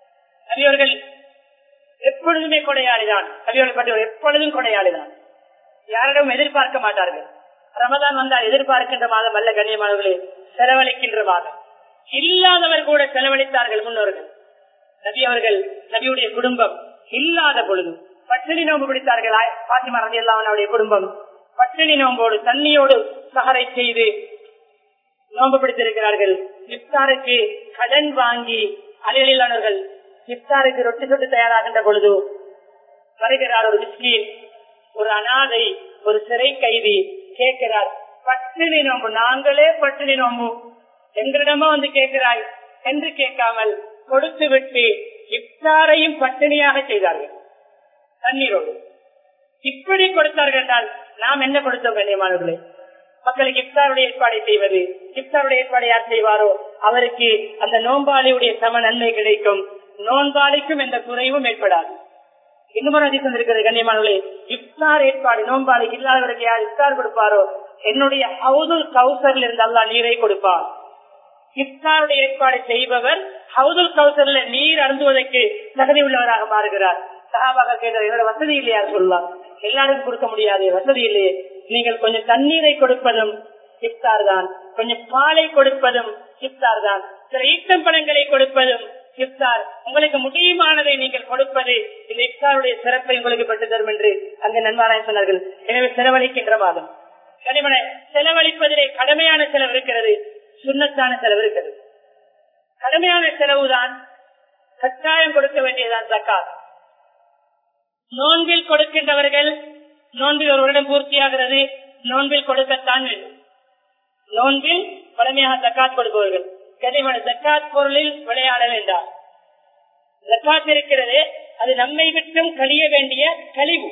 Speaker 1: நபியவர்கள் எப்பொழுதுமே கொடையாளிதான் நபியவர்கள் பற்றி எப்பொழுதும் கொடையாளிதான் யாரிடம் எதிர்பார்க்க மாட்டார்கள் ரமதான் வந்தால் எதிர்பார்க்கின்ற மாதம் அல்ல கண்ணியமானவர்களே செலவழிக்கின்ற மாதம் இல்லாதவர் கூட செலவழித்தார்கள் முன்னோர்கள் நபி அவர்கள் நபியுடைய குடும்பம் இல்லாத பொழுது பட்டினி நோம்பு பிடித்தார்கள் பாத்திமா ரவி அவனுடைய குடும்பம் பட்டினி நோம்போடு தண்ணியோடு சகரை செய்து நோம்பு பிடித்திருக்கிறார்கள் இப்தாருக்கு கடன் வாங்கி அலையிலானவர்கள் இப்தாருக்கு ரொட்டி சொட்டு தயாராகின்ற பொழுது வருகிறார் ஒரு மிஸ்கீன் ஒரு அனாதை ஒரு சிறை கைதி கேட்கிறார் பட்டினி நோம்பு நாங்களே பட்டினி நோம்பு எங்களிடமா வந்து கேட்கிறாய் என்று கேட்காமல் கொடுத்து விட்டு இப்தாரையும் பட்டினியாக செய்தார்கள் தண்ணீரோடு இப்படி கொடுத்தார்கள் என்றால் நாம் என்ன கொடுத்தோம் கண்ணியமானவர்களே மக்களுக்கு இப்தாருடைய ஏற்பாடை செய்வது இப்தாருடைய ஏற்பாடு யார் செய்வாரோ அவருக்கு அந்த நோம்பாளியுடைய சம நன்மை கிடைக்கும் நோன்பாளிக்கும் எந்த குறைவும் ஏற்படாது இன்னும் அதிகம் இருக்கிறது கண்ணியமானவர்களே இப்தார் ஏற்பாடு நோம்பாளிக்கு இல்லாதவருக்கு யார் இப்தார் கொடுப்பாரோ என்னுடைய ஹவுதுல் கௌசரில் இருந்து அல்லா நீரை கொடுப்பார் இப்தாருடைய ஏற்பாடு செய்பவர் ஹவுதுல் கௌசர்ல நீர் அருந்துவதற்கு தகுதி உள்ளவராக மாறுகிறார் சகாபாக கேட்டார் என்னோட வசதி இல்லையா சொல்லலாம் எல்லாருக்கும் கொடுக்க முடியாது வசதி இல்லையே நீங்கள் கொஞ்சம் தண்ணீரை கொடுப்பதும் இப்தார் தான் கொஞ்சம் பாலை கொடுப்பதும் இப்தார் தான் சில ஈட்டம் பழங்களை கொடுப்பதும் இப்தார் உங்களுக்கு முடியுமானதை நீங்கள் கொடுப்பது இந்த இப்தாருடைய சிறப்பை உங்களுக்கு பெற்று தரும் என்று அங்கு நன்மாராயன் சொன்னார்கள் எனவே செலவழிக்கின்ற மாதம் கனிமன செலவழிப்பதிலே கடமையான செலவு இருக்கிறது சுண்ணத்தான செலவு இருக்கிறது கடமையான செலவுதான் கட்டாயம் கொடுக்க வேண்டியதுதான் ஜக்காத் நோன்பில் கொடுக்கின்றவர்கள் நோன்பில் ஒரு வருடம் பூர்த்தியாகிறது நோன்பில் கொடுக்கத்தான் வேண்டும் நோன்பில் பழமையாக ஜக்காத் கொடுப்பவர்கள் கனிமன ஜக்காத் பொருளில் விளையாட வேண்டாம் ஜக்காத் இருக்கிறது அது நம்மை விட்டும் கழிய வேண்டிய கழிவு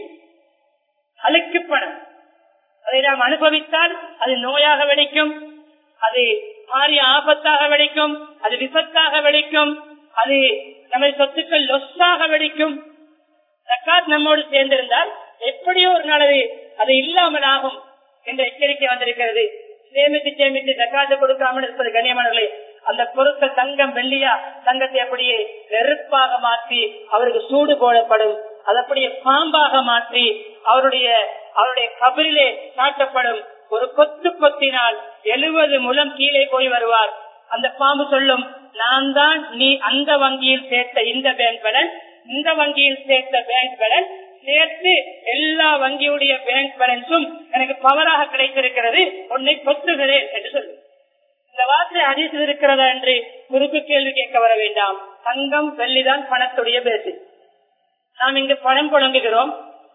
Speaker 1: அழுக்கு பணம் அதை நாம் அனுபவித்தால் அது நோயாக வெடிக்கும் அது பாரிய ஆபத்தாக வெடிக்கும் அது விபத்தாக வெடிக்கும் அது நமது சொத்துக்கள் லொஸ்ஸாக வெடிக்கும் ஜக்காத் நம்மோடு சேர்ந்திருந்தால் எப்படியோ ஒரு நாள் அது அது இல்லாமல் ஆகும் என்ற எச்சரிக்கை வந்திருக்கிறது சேமித்து சேமித்து ஜக்காத்து கொடுக்காமல் இருப்பது கண்ணியமானவர்களே அந்த பொருட்கள் தங்கம் வெள்ளியா தங்கத்தை அப்படியே நெருப்பாக மாற்றி அவருக்கு சூடு போடப்படும் அது அப்படியே பாம்பாக மாற்றி அவருடைய அவருடைய கபரிலே காட்டப்படும் ஒரு கொத்து கொத்தினால் எழுபது முலம் கீழே போய் வருவார் அந்த பாம்பு சொல்லும் நான் தான் நீ அந்த வங்கியில் சேர்த்த இந்த பேங்க் பேலன்ஸ் இந்த வங்கியில் சேர்த்த பேங்க் பேலன்ஸ் சேர்த்து எல்லா வங்கியுடைய பேங்க் பேலன்ஸும் எனக்கு பவராக கிடைத்திருக்கிறது உன்னை கொத்துகிறேன் என்று சொல்லு இந்த வார்த்தை அதிர்ச்சி இருக்கிறதா என்று குறுக்கு கேள்வி கேட்க வர வேண்டாம் தங்கம் வெள்ளிதான் பணத்துடைய பேசி நாம் இங்கு பணம் புழங்குகிறோம்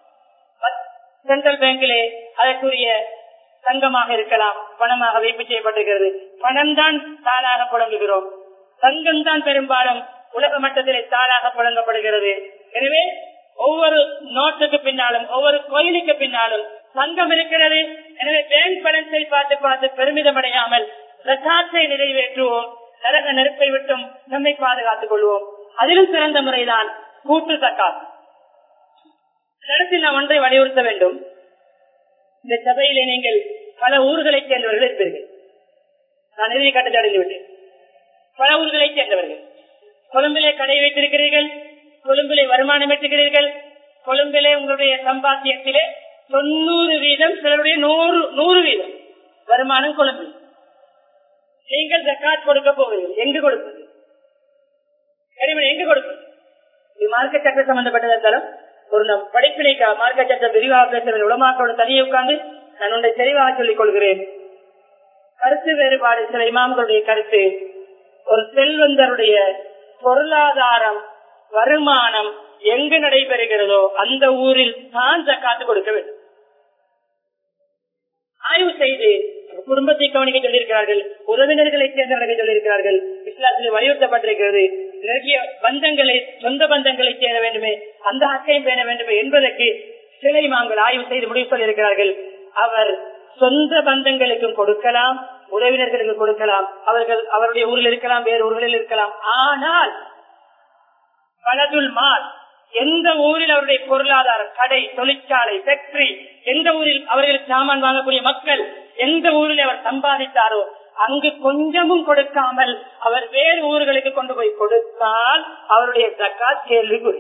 Speaker 1: சென்ட்ரல் பேங்கிலே அதற்குரிய தங்கமாக இருக்கலாம் பணமாக வைப்பு செய்யப்பட்டிருக்கிறது பணம் தான் தானாக புழங்குகிறோம் தங்கம் தான் பெரும்பாலும் உலக மட்டத்திலே தானாக புழங்கப்படுகிறது எனவே ஒவ்வொரு நோட்டுக்கு பின்னாலும் ஒவ்வொரு கோயிலுக்கு பின்னாலும் தங்கம் இருக்கிறது எனவே பேங்க் பேலன்ஸை பார்த்து பார்த்து பெருமிதம் அடையாமல் பிரசாத்தை நிறைவேற்றுவோம் நரக நெருப்பை விட்டும் நம்மை பாதுகாத்துக் கொள்வோம் அதிலும் சிறந்த முறைதான் கூட்டு தக்காத் இடத்தில் நாம் ஒன்றை வலியுறுத்த வேண்டும் இந்த சபையிலே நீங்கள் பல ஊர்களைச் சேர்ந்தவர்கள் இருப்பீர்கள் நான் இறுதி கட்டத்தை அடைந்து விட்டேன் பல ஊர்களைச் சேர்ந்தவர்கள் கொழும்பிலே கடை வைத்திருக்கிறீர்கள் கொழும்பிலே வருமானம் எட்டுகிறீர்கள் கொழும்பிலே உங்களுடைய சம்பாத்தியத்திலே தொண்ணூறு வீதம் சிலருடைய நூறு நூறு வீதம் வருமானம் கொழும்பில் நீங்கள் ஜக்காத் கொடுக்க போகிறீர்கள் எங்கு கொடுப்பது எங்கு கொடுப்பது இது மார்க்க சட்ட சம்பந்தப்பட்டதா இருந்தாலும் ஒரு நம் படிப்பினைக்கா மார்க்க சட்டம் விரிவாக பேசுகிற உலமாக்களோட தனியை உட்கார்ந்து நான் உன்னை தெளிவாக சொல்லிக் கொள்கிறேன் கருத்து வேறுபாடு சில இமாம்களுடைய கருத்து ஒரு செல்வந்தருடைய பொருளாதாரம் வருமானம் எங்கு நடைபெறுகிறதோ அந்த ஊரில் தான் ஜக்காத்து கொடுக்க வேண்டும் ஆய்வு செய்து குடும்பத்தை கவனிக்க சொல்லியிருக்கிறார்கள் உறவினர்களை சேர்ந்தவர்கள் சொல்லியிருக்கிறார்கள் இஸ்லாத்தில் வலியுறுத்தப்பட்டிருக்கிறது நெருங்கிய பந்தங்களை சொந்த பந்தங்களை சேர வேண்டுமே அந்த அக்கையும் பேண வேண்டுமே என்பதற்கு சிலை மாங்கள் ஆய்வு செய்து முடிவு சொல்லியிருக்கிறார்கள் அவர் சொந்த பந்தங்களுக்கும் கொடுக்கலாம் உறவினர்களுக்கு கொடுக்கலாம் அவர்கள் அவருடைய ஊரில் இருக்கலாம் வேறு ஊர்களில் இருக்கலாம் ஆனால் பலதுல் மால் எந்த ஊரில் அவருடைய பொருளாதாரம் கடை தொழிற்சாலை ஃபேக்டரி எந்த ஊரில் அவர்கள் சாமான் வாங்கக்கூடிய மக்கள் எந்த ஊரில் அவர் சம்பாதித்தாரோ அங்கு கொஞ்சமும் கொடுக்காமல் அவர் வேறு ஊர்களுக்கு கொண்டு போய் கொடுத்தால் அவருடைய ஜக்காத் கேள்விக்குறி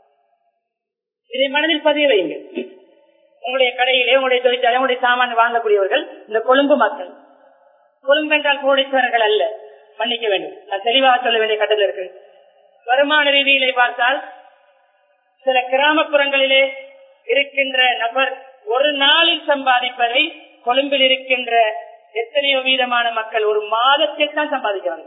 Speaker 1: இதை மனதில் பதிய வைங்க உங்களுடைய கடையிலே உங்களுடைய தொழிற்சாலை உங்களுடைய சாமான் வாங்கக்கூடியவர்கள் இந்த கொழும்பு மக்கள் கொழும்பு என்றால் கோடீஸ்வரர்கள் அல்ல மன்னிக்க வேண்டும் நான் தெளிவாக சொல்ல வேண்டிய கட்டத்தில் இருக்கு வருமான ரீதியிலே பார்த்தால் சில கிராமப்புறங்களிலே இருக்கின்ற நபர் ஒரு நாளில் சம்பாதிப்பதை கொழும்பில் இருக்கின்ற எத்தனையோ வீதமான மக்கள் ஒரு மாதத்தில் தான் சம்பாதிக்கிறாங்க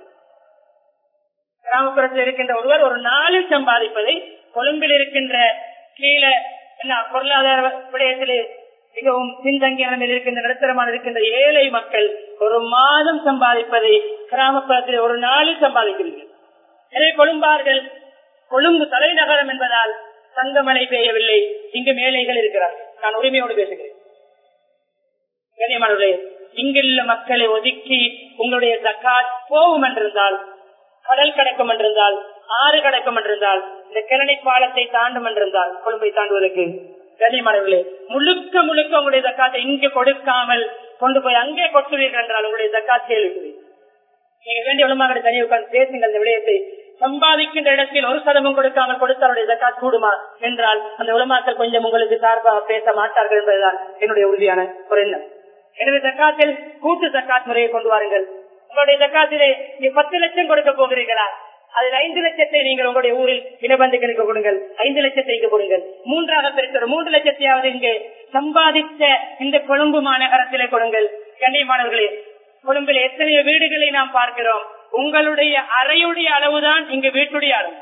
Speaker 1: கிராமப்புறத்தில் இருக்கின்ற ஒருவர் ஒரு நாளில் சம்பாதிப்பதை கொழும்பில் இருக்கின்ற கீழே என்ன பொருளாதார விடயத்திலே மிகவும் பின்தங்கிய நிலைமையில் இருக்கின்ற நடுத்தரமான இருக்கின்ற ஏழை மக்கள் ஒரு மாதம் சம்பாதிப்பதை கிராமப்புறத்தில் ஒரு நாளில் சம்பாதிக்கிறீர்கள் எனவே கொழும்பார்கள் கொழும்பு தலைநகரம் என்பதால் தங்கமழை பெய்யவில்லை இங்கு மேலைகள் இருக்கிறார்கள் நான் உரிமையோடு பேசுகிறேன் கனியமானவர்களே இங்குள்ள மக்களை ஒதுக்கி உங்களுடைய ஜக்காத் போகும் என்றிருந்தால் கடல் கடக்கும் என்றிருந்தால் ஆறு கடக்கும் என்றிருந்தால் இந்த கிளனி பாலத்தை தாண்டும் என்றிருந்தால் கொழும்பை தாண்டுவதற்கு கனிமணர்களே முழுக்க முழுக்க உங்களுடைய ஜக்காத்தை இங்கு கொடுக்காமல் கொண்டு போய் அங்கே கொட்டுவீர்கள் என்றால் உங்களுடைய ஜக்காத் கேள்வி நீங்க வேண்டிய உலமாக தனி உட்கார்ந்து பேசுங்கள் இந்த விடயத்தை சம்பாதிக்கின்ற இடத்தில் ஒரு சதமும் கொடுக்காமல் கொடுத்தாருடைய ஜக்காத் கூடுமா என்றால் அந்த உலமாக்கள் கொஞ்சம் உங்களுக்கு சார்பாக பேச மாட்டார்கள் என்பதுதான் என்னுடைய உறுதியான ஒரு எண்ணம் எனவே ஜக்காத்தில் கூட்டு ஜக்காத் முறையை கொண்டு வாருங்கள் உங்களுடைய ஜக்காத்திலே நீ பத்து லட்சம் கொடுக்க போகிறீர்களா அதில் ஐந்து லட்சத்தை நீங்கள் உங்களுடைய ஊரில் இனபந்துகளுக்கு கொடுங்கள் ஐந்து லட்சத்தை இங்கு கொடுங்கள் மூன்றாக பிரித்தொரு மூன்று லட்சத்தையாவது இங்கு சம்பாதித்த இந்த கொழும்பு மாநகரத்திலே கொடுங்கள் கண்ணியமானவர்களே கொழும்பில் எத்தனையோ வீடுகளை நாம் பார்க்கிறோம் உங்களுடைய அறையுடைய அளவுதான் இங்கு வீட்டுடைய அளவு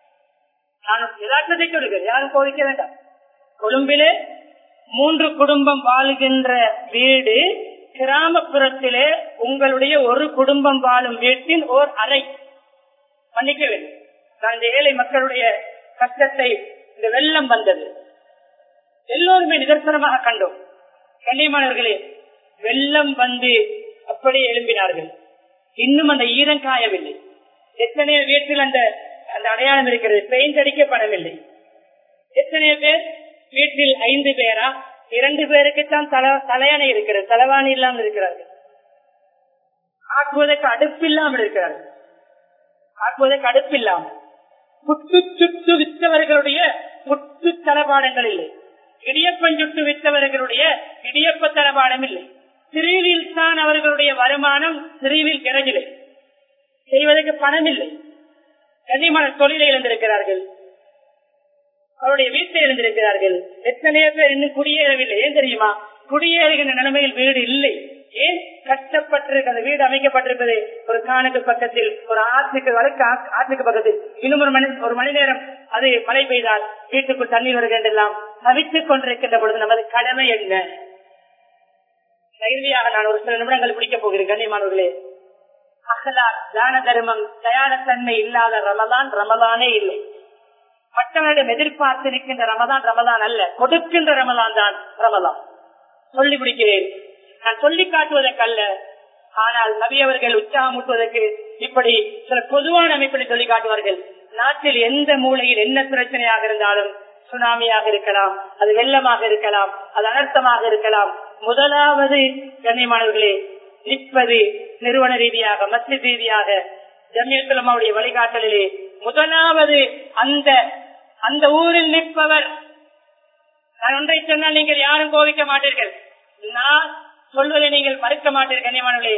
Speaker 1: நான் யதார்த்தத்தை சொல்லுகிறேன் யாரும் கோரிக்க வேண்டாம் கொழும்பிலே மூன்று குடும்பம் வாழுகின்ற வீடு கிராமப்புறத்திலே உங்களுடைய ஒரு குடும்பம் வாழும் வீட்டின் ஓர் அறை மன்னிக்க வேண்டும் நான் இந்த ஏழை மக்களுடைய கஷ்டத்தை இந்த வெள்ளம் வந்தது எல்லோருமே நிதர்சனமாக கண்டோம் கண்ணியமானவர்களே வெள்ளம் வந்து அப்படியே எழும்பினார்கள் இன்னும் அந்த ஈரம் காயவில்லை எத்தனையோ வீட்டில் அந்த அந்த அடையாளம் இருக்கிறது பெயிண்ட் அடிக்கப்படவில்லை எத்தனையோ பேர் வீட்டில் ஐந்து பேரா இரண்டு பேருக்கு தான் தல தலையணை இருக்கிறது தலைவாணி இல்லாமல் இருக்கிறார்கள் ஆக்குவதற்கு அடுப்பு இல்லாமல் இருக்கிறார்கள் ஆக்குவதற்கு அடுப்பு இல்லாமல் புட்டு சுட்டு வித்தவர்களுடைய புட்டு தளபாடங்கள் இல்லை இடியப்பன் சுட்டு வித்தவர்களுடைய இடியப்ப தளபாடம் இல்லை சிறுவில் தான் அவர்களுடைய வருமானம் சிறுவில் கிடைக்கலை செய்வதற்கு பணம் இல்லை கனிமன தொழிலை இழந்திருக்கிறார்கள் அவருடைய வீட்டை இழந்திருக்கிறார்கள் எத்தனையோ பேர் இன்னும் குடியேறவில்லை ஏன் தெரியுமா குடியேறுகின்ற நிலைமையில் வீடு இல்லை ஏன் கஷ்டப்பட்டிருக்கிறது வீடு அமைக்கப்பட்டிருப்பது ஒரு காணுக்கு பக்கத்தில் ஒரு ஆற்றுக்கு வழக்கு ஆற்றுக்கு பக்கத்தில் இன்னும் ஒரு மணி ஒரு மணி நேரம் அது மழை பெய்தால் வீட்டுக்குள் தண்ணீர் வருகின்ற எல்லாம் தவித்துக் கொண்டிருக்கின்ற பொழுது நமது கடமை என்ன இறுதியாக நான் ஒரு சில நிமிடங்கள் பிடிக்கப் போகிறேன் கண்ணியமானவர்களே அகலா தான தர்மம் தயாரத்தன்மை இல்லாத ரமதான் ரமதானே இல்லை மற்றவரிடம் எதிர்பார்த்திருக்கின்ற ரமதான் ரமதான் அல்ல கொடுக்கின்ற ரமதான் தான் ரமதான் சொல்லி முடிக்கிறேன் நான் சொல்லி காட்டுவதற்கல்ல ஆனால் நபி அவர்கள் உற்சாகமூட்டுவதற்கு இப்படி சில பொதுவான அமைப்பில் சொல்லி காட்டுவார்கள் நாட்டில் எந்த மூலையில் என்ன பிரச்சனையாக இருந்தாலும் சுனாமியாக இருக்கலாம் அது வெள்ளமாக இருக்கலாம் அது அனர்த்தமாக இருக்கலாம் முதலாவது கண்ணியமானவர்களே நிற்பது நிறுவன ரீதியாக மத்திய ரீதியாக ஜமியத்துலமாவுடைய வழிகாட்டலிலே முதலாவது அந்த அந்த ஊரில் நிற்பவர் நான் ஒன்றை சொன்னால் நீங்கள் யாரும் கோவிக்க மாட்டீர்கள் நான் சொல்வதை நீங்கள் மறுக்க மாட்டீர்கள் கண்ணியமானவர்களே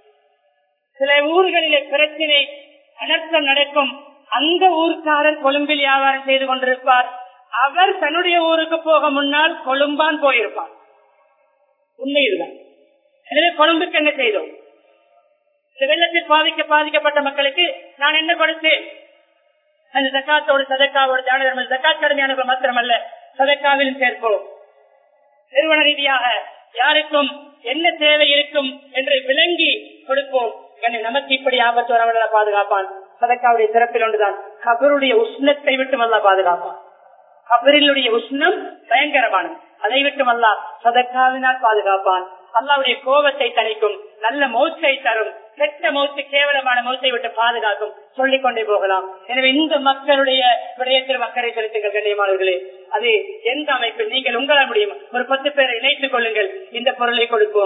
Speaker 1: சில ஊர்களிலே பிரச்சனை அனர்த்தம் நடக்கும் அந்த ஊர்க்காரர் கொழும்பில் வியாபாரம் செய்து கொண்டிருப்பார் அவர் தன்னுடைய ஊருக்கு போக முன்னால் கொழும்பான் போயிருப்பார் உண்மை இதுதான் எனவே கொழும்புக்கு என்ன செய்தோம் இந்த வெள்ளத்தில் பாதிக்க பாதிக்கப்பட்ட மக்களுக்கு நான் என்ன கொடுத்தேன் அந்த ஜக்காத்தோடு சதக்காவோடு தான தர்மம் ஜக்காத் கடுமையான மாத்திரமல்ல சதக்காவிலும் சேர்ப்போம் நிறுவன ரீதியாக யாருக்கும் என்ன தேவை இருக்கும் என்று விளங்கி கொடுப்போம் நமக்கு இப்படி ஆபத்து வரவங்கள பாதுகாப்பான் சதக்காவுடைய சிறப்பில் ஒன்றுதான் கபருடைய உஷ்ணத்தை விட்டு அல்லா பாதுகாப்பான் கபரிலுடைய உஷ்ணம் பயங்கரமானது அதை விட்டு அல்லா சதக்காவினால் பாதுகாப்பான் அல்லாவுடைய கோபத்தை தணிக்கும் நல்ல மௌத்தை தரும் கெட்ட மௌத்து கேவலமான மௌத்தை விட்டு பாதுகாக்கும் சொல்லிக் கொண்டே போகலாம் எனவே இந்த மக்களுடைய விடயத்தில் மக்களை செலுத்துங்கள் கண்ணியமானவர்களே அது எந்த அமைப்பில் நீங்கள் உங்களால் முடியும் ஒரு பத்து பேரை இணைத்துக் கொள்ளுங்கள் இந்த பொருளை கொடுப்போம்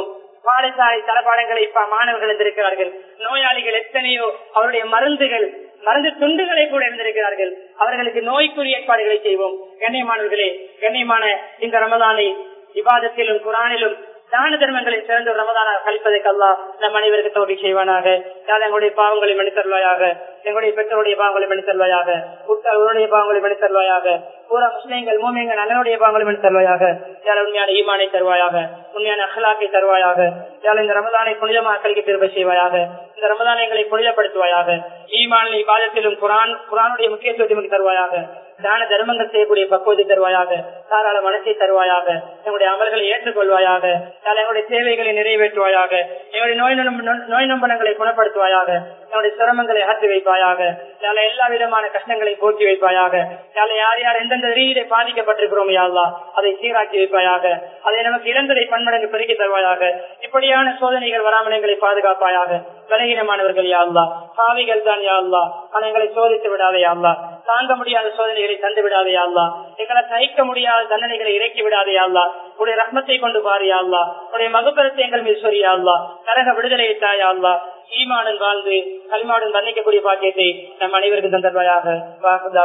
Speaker 1: பாடசாலை தளபாடங்களை இப்ப மாணவர்கள் இருந்திருக்கிறார்கள் நோயாளிகள் எத்தனையோ அவருடைய மருந்துகள் மருந்து துண்டுகளை கூட இருந்திருக்கிறார்கள் அவர்களுக்கு நோய்க்குரிய ஏற்பாடுகளை செய்வோம் கண்ணியமானவர்களே கண்ணியமான இந்த ரமதானை விவாதத்திலும் குரானிலும் தான தர்மங்களை சிறந்த ஒரு ரமதான கழிப்பதற்கு அல்லா நம் அனைவருக்கு தோல்வி செய்வானாக யார் எங்களுடைய பாவங்களை மன்னித்தருவாயாக எங்களுடைய பெற்றோருடைய பாவங்களை மன்னித்தருவாயாக உத்தரவுடைய பாவங்களை மன்னித்தருவாயாக பூரா முஸ்லீம்கள் மூமியங்கள் அண்ணனுடைய பாவங்களை மன்னித்தருவாயாக யார் உண்மையான ஈமானை தருவாயாக உண்மையான அகலாக்கை தருவாயாக யார் இந்த ரமதானை புனிதமாக கழிக்க திரும்ப செய்வாயாக இந்த ரமதானை எங்களை புனிதப்படுத்துவாயாக ஈமானில் இவ்வாதத்திலும் குரான் குரானுடைய முக்கியத்துவத்தை தருவாயாக தான தர்மங்கள் செய்யக்கூடிய பக்குவத்தை தருவாயாக தாராள மனசை தருவாயாக எங்களுடைய அமல்களை ஏற்றுக்கொள்வாயாக எங்களுடைய தேவைகளை நிறைவேற்றுவாயாக எங்களுடைய நோய் நோய் நம்பனங்களை குணப்படுத்துவாயாக என்னுடைய சிரமங்களை அகற்றி வைப்பாயாக எல்லா விதமான கஷ்டங்களை போக்கி வைப்பாயாக யார் யார் எந்தெந்த ரீதியை பாதிக்கப்பட்டிருக்கிறோம் யாழ்லா அதை சீராக்கி வைப்பாயாக அதை நமக்கு இழந்ததை பன்மடங்கு பெருக்கி தருவாயாக இப்படியான சோதனைகள் வராமல் எங்களை பாதுகாப்பாயாக பலகீனமானவர்கள் யாழ்லா பாவிகள் தான் யாழ்லா ஆனால் எங்களை சோதித்து விடாதே யாழ்லா தாங்க முடியாத சோதனைகளை தந்து விடாதே அல்லா எங்களை சகிக்க முடியாத தண்டனைகளை இறக்கி விடாதே அல்லா உடைய ரத்னத்தை கொண்டு பாரியா அல்லா உடைய மகுபரத்தை எங்கள் மீது சொரியா அல்லா நரக விடுதலையை தாயா அல்லா ஈமானும் வாழ்ந்து களிமாடன் தண்டிக்கக்கூடிய பாக்கியத்தை நம் அனைவருக்கும் தந்தர்வாயாக